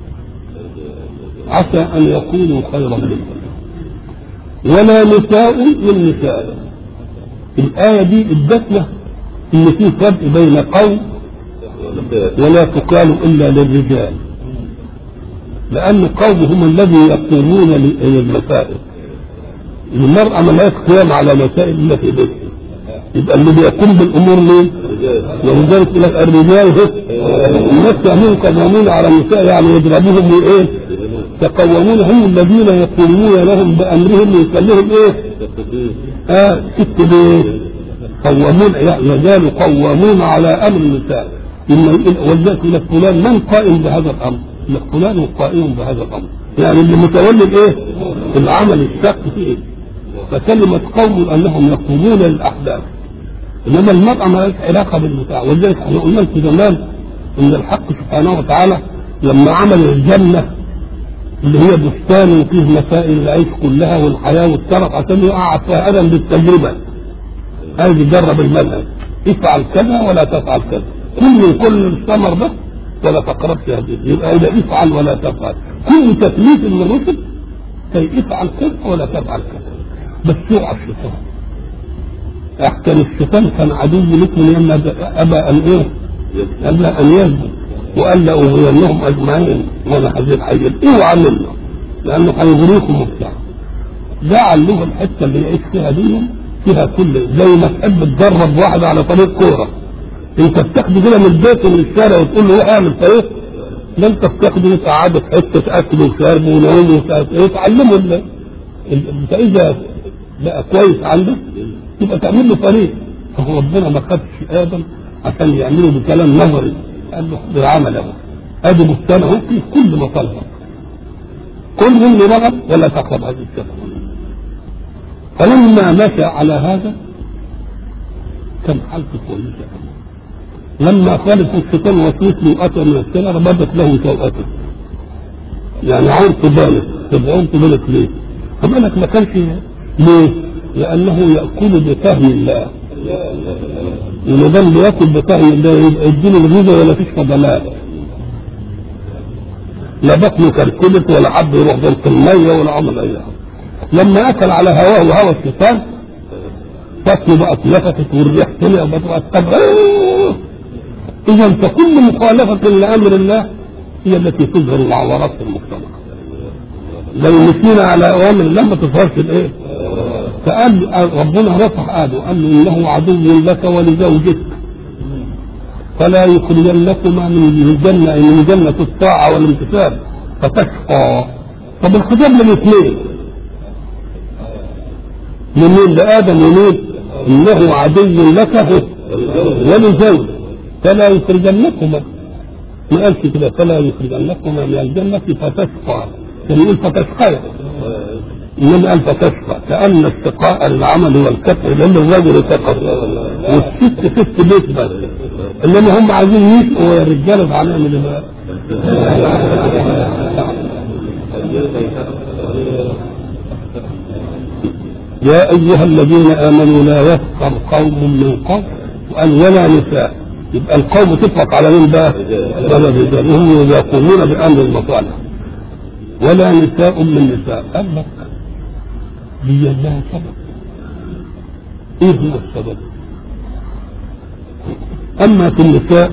عسى أن يكونوا خيرا منهم ولا نساء من نساء الآية دي ادتنا إن في فرق بين قوم ولا تقال إلا للرجال لأن قوم هم الذي يقومون للمسائل المرأة ما لهاش قيام على مسائل إلا في بيتها يبقى اللي بيقوم بالأمور مين؟ ولذلك يقول لك الرجال هم الناس يعملون قوامون على النساء يعني يضربوهم وإيه؟ يقومون هم الذين يقومون لهم بأمرهم ويخليهم إيه؟ آه ست بيت قوامون يزال قوامون على امر النساء ولذلك يقول فلان من قائم بهذا الامر؟ يقول فلان قائم بهذا الامر يعني اللي متولي الايه؟ العمل الشاق فيه فكلمة قوم انهم يقومون للاحداث انما المرأة ما لهاش علاقة بالبتاع ولذلك احنا قلنا لكم زمان ان الحق سبحانه وتعالى لما عمل الجنة اللي هي بستان وفيه مسائل العيش كلها والحياة والترف عشان يقع فيها ادم بالتجربة عايز يجرب المنهج افعل كذا ولا تفعل كذا كل كل الثمر ده ولا تقربش هذه يبقى اذا افعل ولا تفعل كل تكليف من الرسل كي افعل كذا ولا تفعل كذا بس اوعى الشيطان احسن الشيطان كان عدو لكم لما ابى ان ايه؟ ابى ان يذهب وقال لا اغوينهم اجمعين وانا حزين حي اوعى منه لانه هيغريكم وبتاع جعل له الحته اللي يعيش فيها دي فيها كل زي ما تحب تدرب واحد على طريق كوره انت بتاخده كده من البيت ومن الشارع وتقول له روح اعمل طريق ده انت بتاخده تقعده في حته اكل وشرب ونوم ومش عارف ايه تعلمه ال- ال- انت اذا بقى كويس عندك يبقى تعمل له طريق فهو ربنا ما خدش ادم عشان يعمله بكلام نظري قال له احضر عمله ادي بستان اهو فيه كل مطالبك كل مني رغب ولا تقرب هذه الشجره فلما مشى على هذا كان حالته كويسه لما خالف الشيطان وسوس له اتى من الشجره بدت له سوءته يعني عورته بانت طب عورته بانت ليه؟ طب لك ما كانش ليه؟ لانه ياكل بفهم الله وما دام بياكل بفهم الله يبقى يديله الغذاء ولا فيش فضلات لا بطنه كركبت ولا حد يروح ضرب الميه ولا عمل اي حاجه لما اكل على هواه وهوى الشيطان بطنه بقت لفتت والريح طلع وبقت طب اذا فكل مخالفه لامر الله هي التي تظهر العورات في المجتمع لو مشينا على اوامر الله ما تظهرش الايه فقال ربنا رفع ادم قال له انه عدو لك ولزوجك فلا يخرجنكما من الجنه من جنه الطاعه والامتثال فتشقى طب الخطاب للاثنين لمين لادم ومين انه عدو لك ولزوجك فلا يخرجنكما ما قالش كده فلا يخرجنكما من الجنة فتشقى كان يقول فتشقى إنما قال فتشقى كأن استقاء العمل والكفر لأن الرجل كفر والست ست بيت بس إنما هم عايزين يسقوا يا رجالة فهنعمل إيه بقى؟ يا أيها الذين آمنوا لا يسخر قوم من قوم وقال ولا نساء يبقى القوم تطلق على مين بقى؟ ولا الرجال هم يقومون بأمر المصالح ولا نساء من نساء قال لك هي لها سبب ايه هو السبب؟ اما في النساء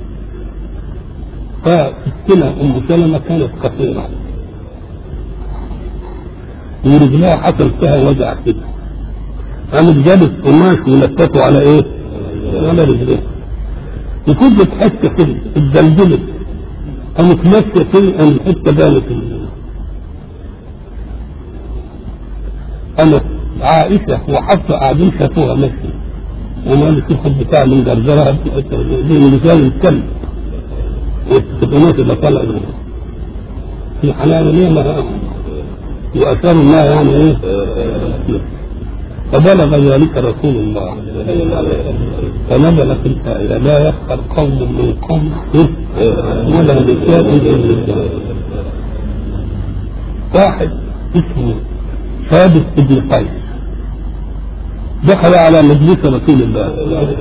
فستنا ام سلمه كانت قصيره ورجلها حصل فيها وجع كده قامت جابت قماش ولفته على ايه؟ على رجليها وكنت تحس كده اتدلدلت قامت ماشيه كده قامت حته بانت انا عائشه وحفصه قاعدين شافوها ماشيه وما الشيخ بتاع من جرجرها زي مثال الكلب والقنوات اللي طلع في حلال ليه ما وأثار الله يعني إيه فبلغ ذلك رسول الله فنزلت الآية لا يسخر قوم من قوم ولا نساء من نساء واحد اسمه ثابت بن قيس دخل على مجلس رسول الله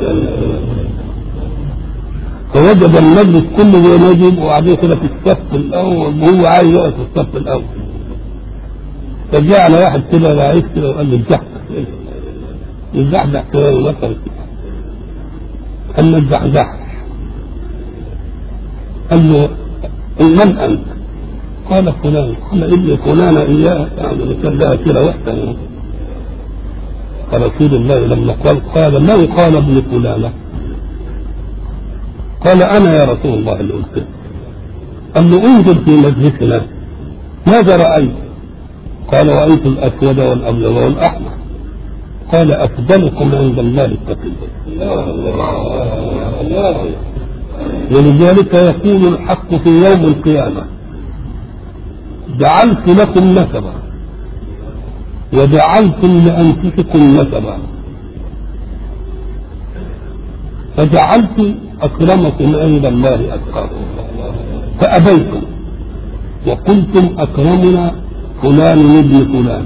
فوجد المجلس كله ينجم وقاعدين كده في الصف الاول وهو عايز يقف في الصف الاول فجاء على واحد كده لعيب كده وقال له الزحزح الزحزح كده ومثل كده قال له الزحزح قال له من انت؟ قال فلان قال ابن فلانة إياه يعني كان لها كده وحدة يعني. فرسول الله لما قال قال من قال ابن فلانة قال أنا يا رسول الله اللي قلت قال له انظر في مجلسنا ماذا رأيت؟ قال رأيت الأسود والأبيض والأحمر قال أفضلكم عند الله التقي ولذلك يقول الحق في يوم القيامة جعلت لكم نسبا وجعلتم لأنفسكم نسبا فجعلت أكرمكم عند الله أتقاكم فأبيتم وقلتم أكرمنا فلان ابن فلان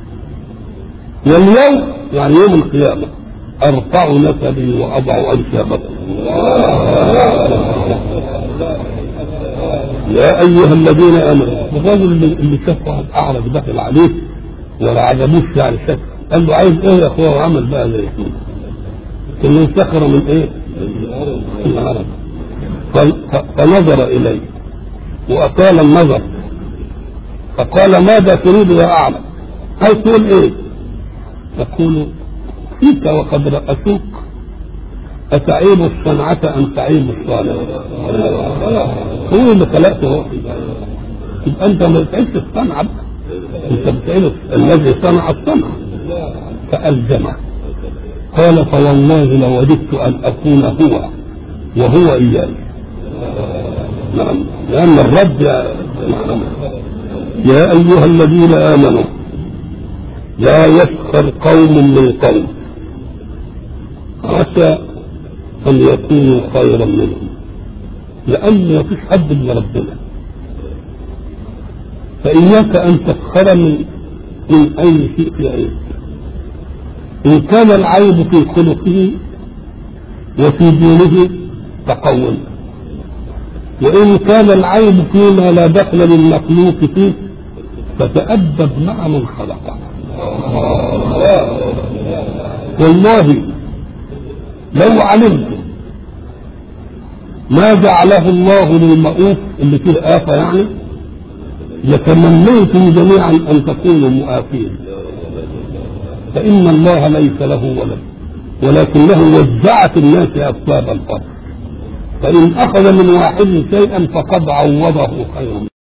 واليوم يعني يوم القيامة أرفع نسبي وأضع أنسابكم يا أيها الذين آمنوا الرجل اللي, اللي شاف واحد أعرج دخل عليه ولا عجبوش يعني شكل قال له عايز إيه يا أخويا وعمل بقى زي كده كان ينسخر من إيه؟ من العرب فنظر إليه وأطال النظر فقال ماذا تريد يا أعلم هل تقول إيه يقول فيك وقد رأسوك أتعيب الصنعة أم تعيب الصانع هو اللي خلقته يبقى أنت ما بتعيش الصنعة أنت بتعيش الذي صنع الصنعة فألزمه قال فوالله لوددت أن أكون هو وهو إياي نعم لأن الرب نعم يا أيها الذين آمنوا لا يسخر قوم من قوم عسى أن يكونوا خيرا منهم لأن ما فيش حد إلا ربنا فإياك أن تسخر من من أي شيء في عيب إن كان العيب في خلقه وفي دينه تقوم وإن كان العيب فيما لا دخل للمخلوق فيه فتأدب مع من خلقه والله لو علمت ما جعله الله للمؤوف اللي فيه آفة يعني لتمنيتم جميعا أن تكونوا مؤافين فإن الله ليس له ولد ولكنه وزعت الناس أسباب الفضل فإن أخذ من واحد شيئا فقد عوضه خيرا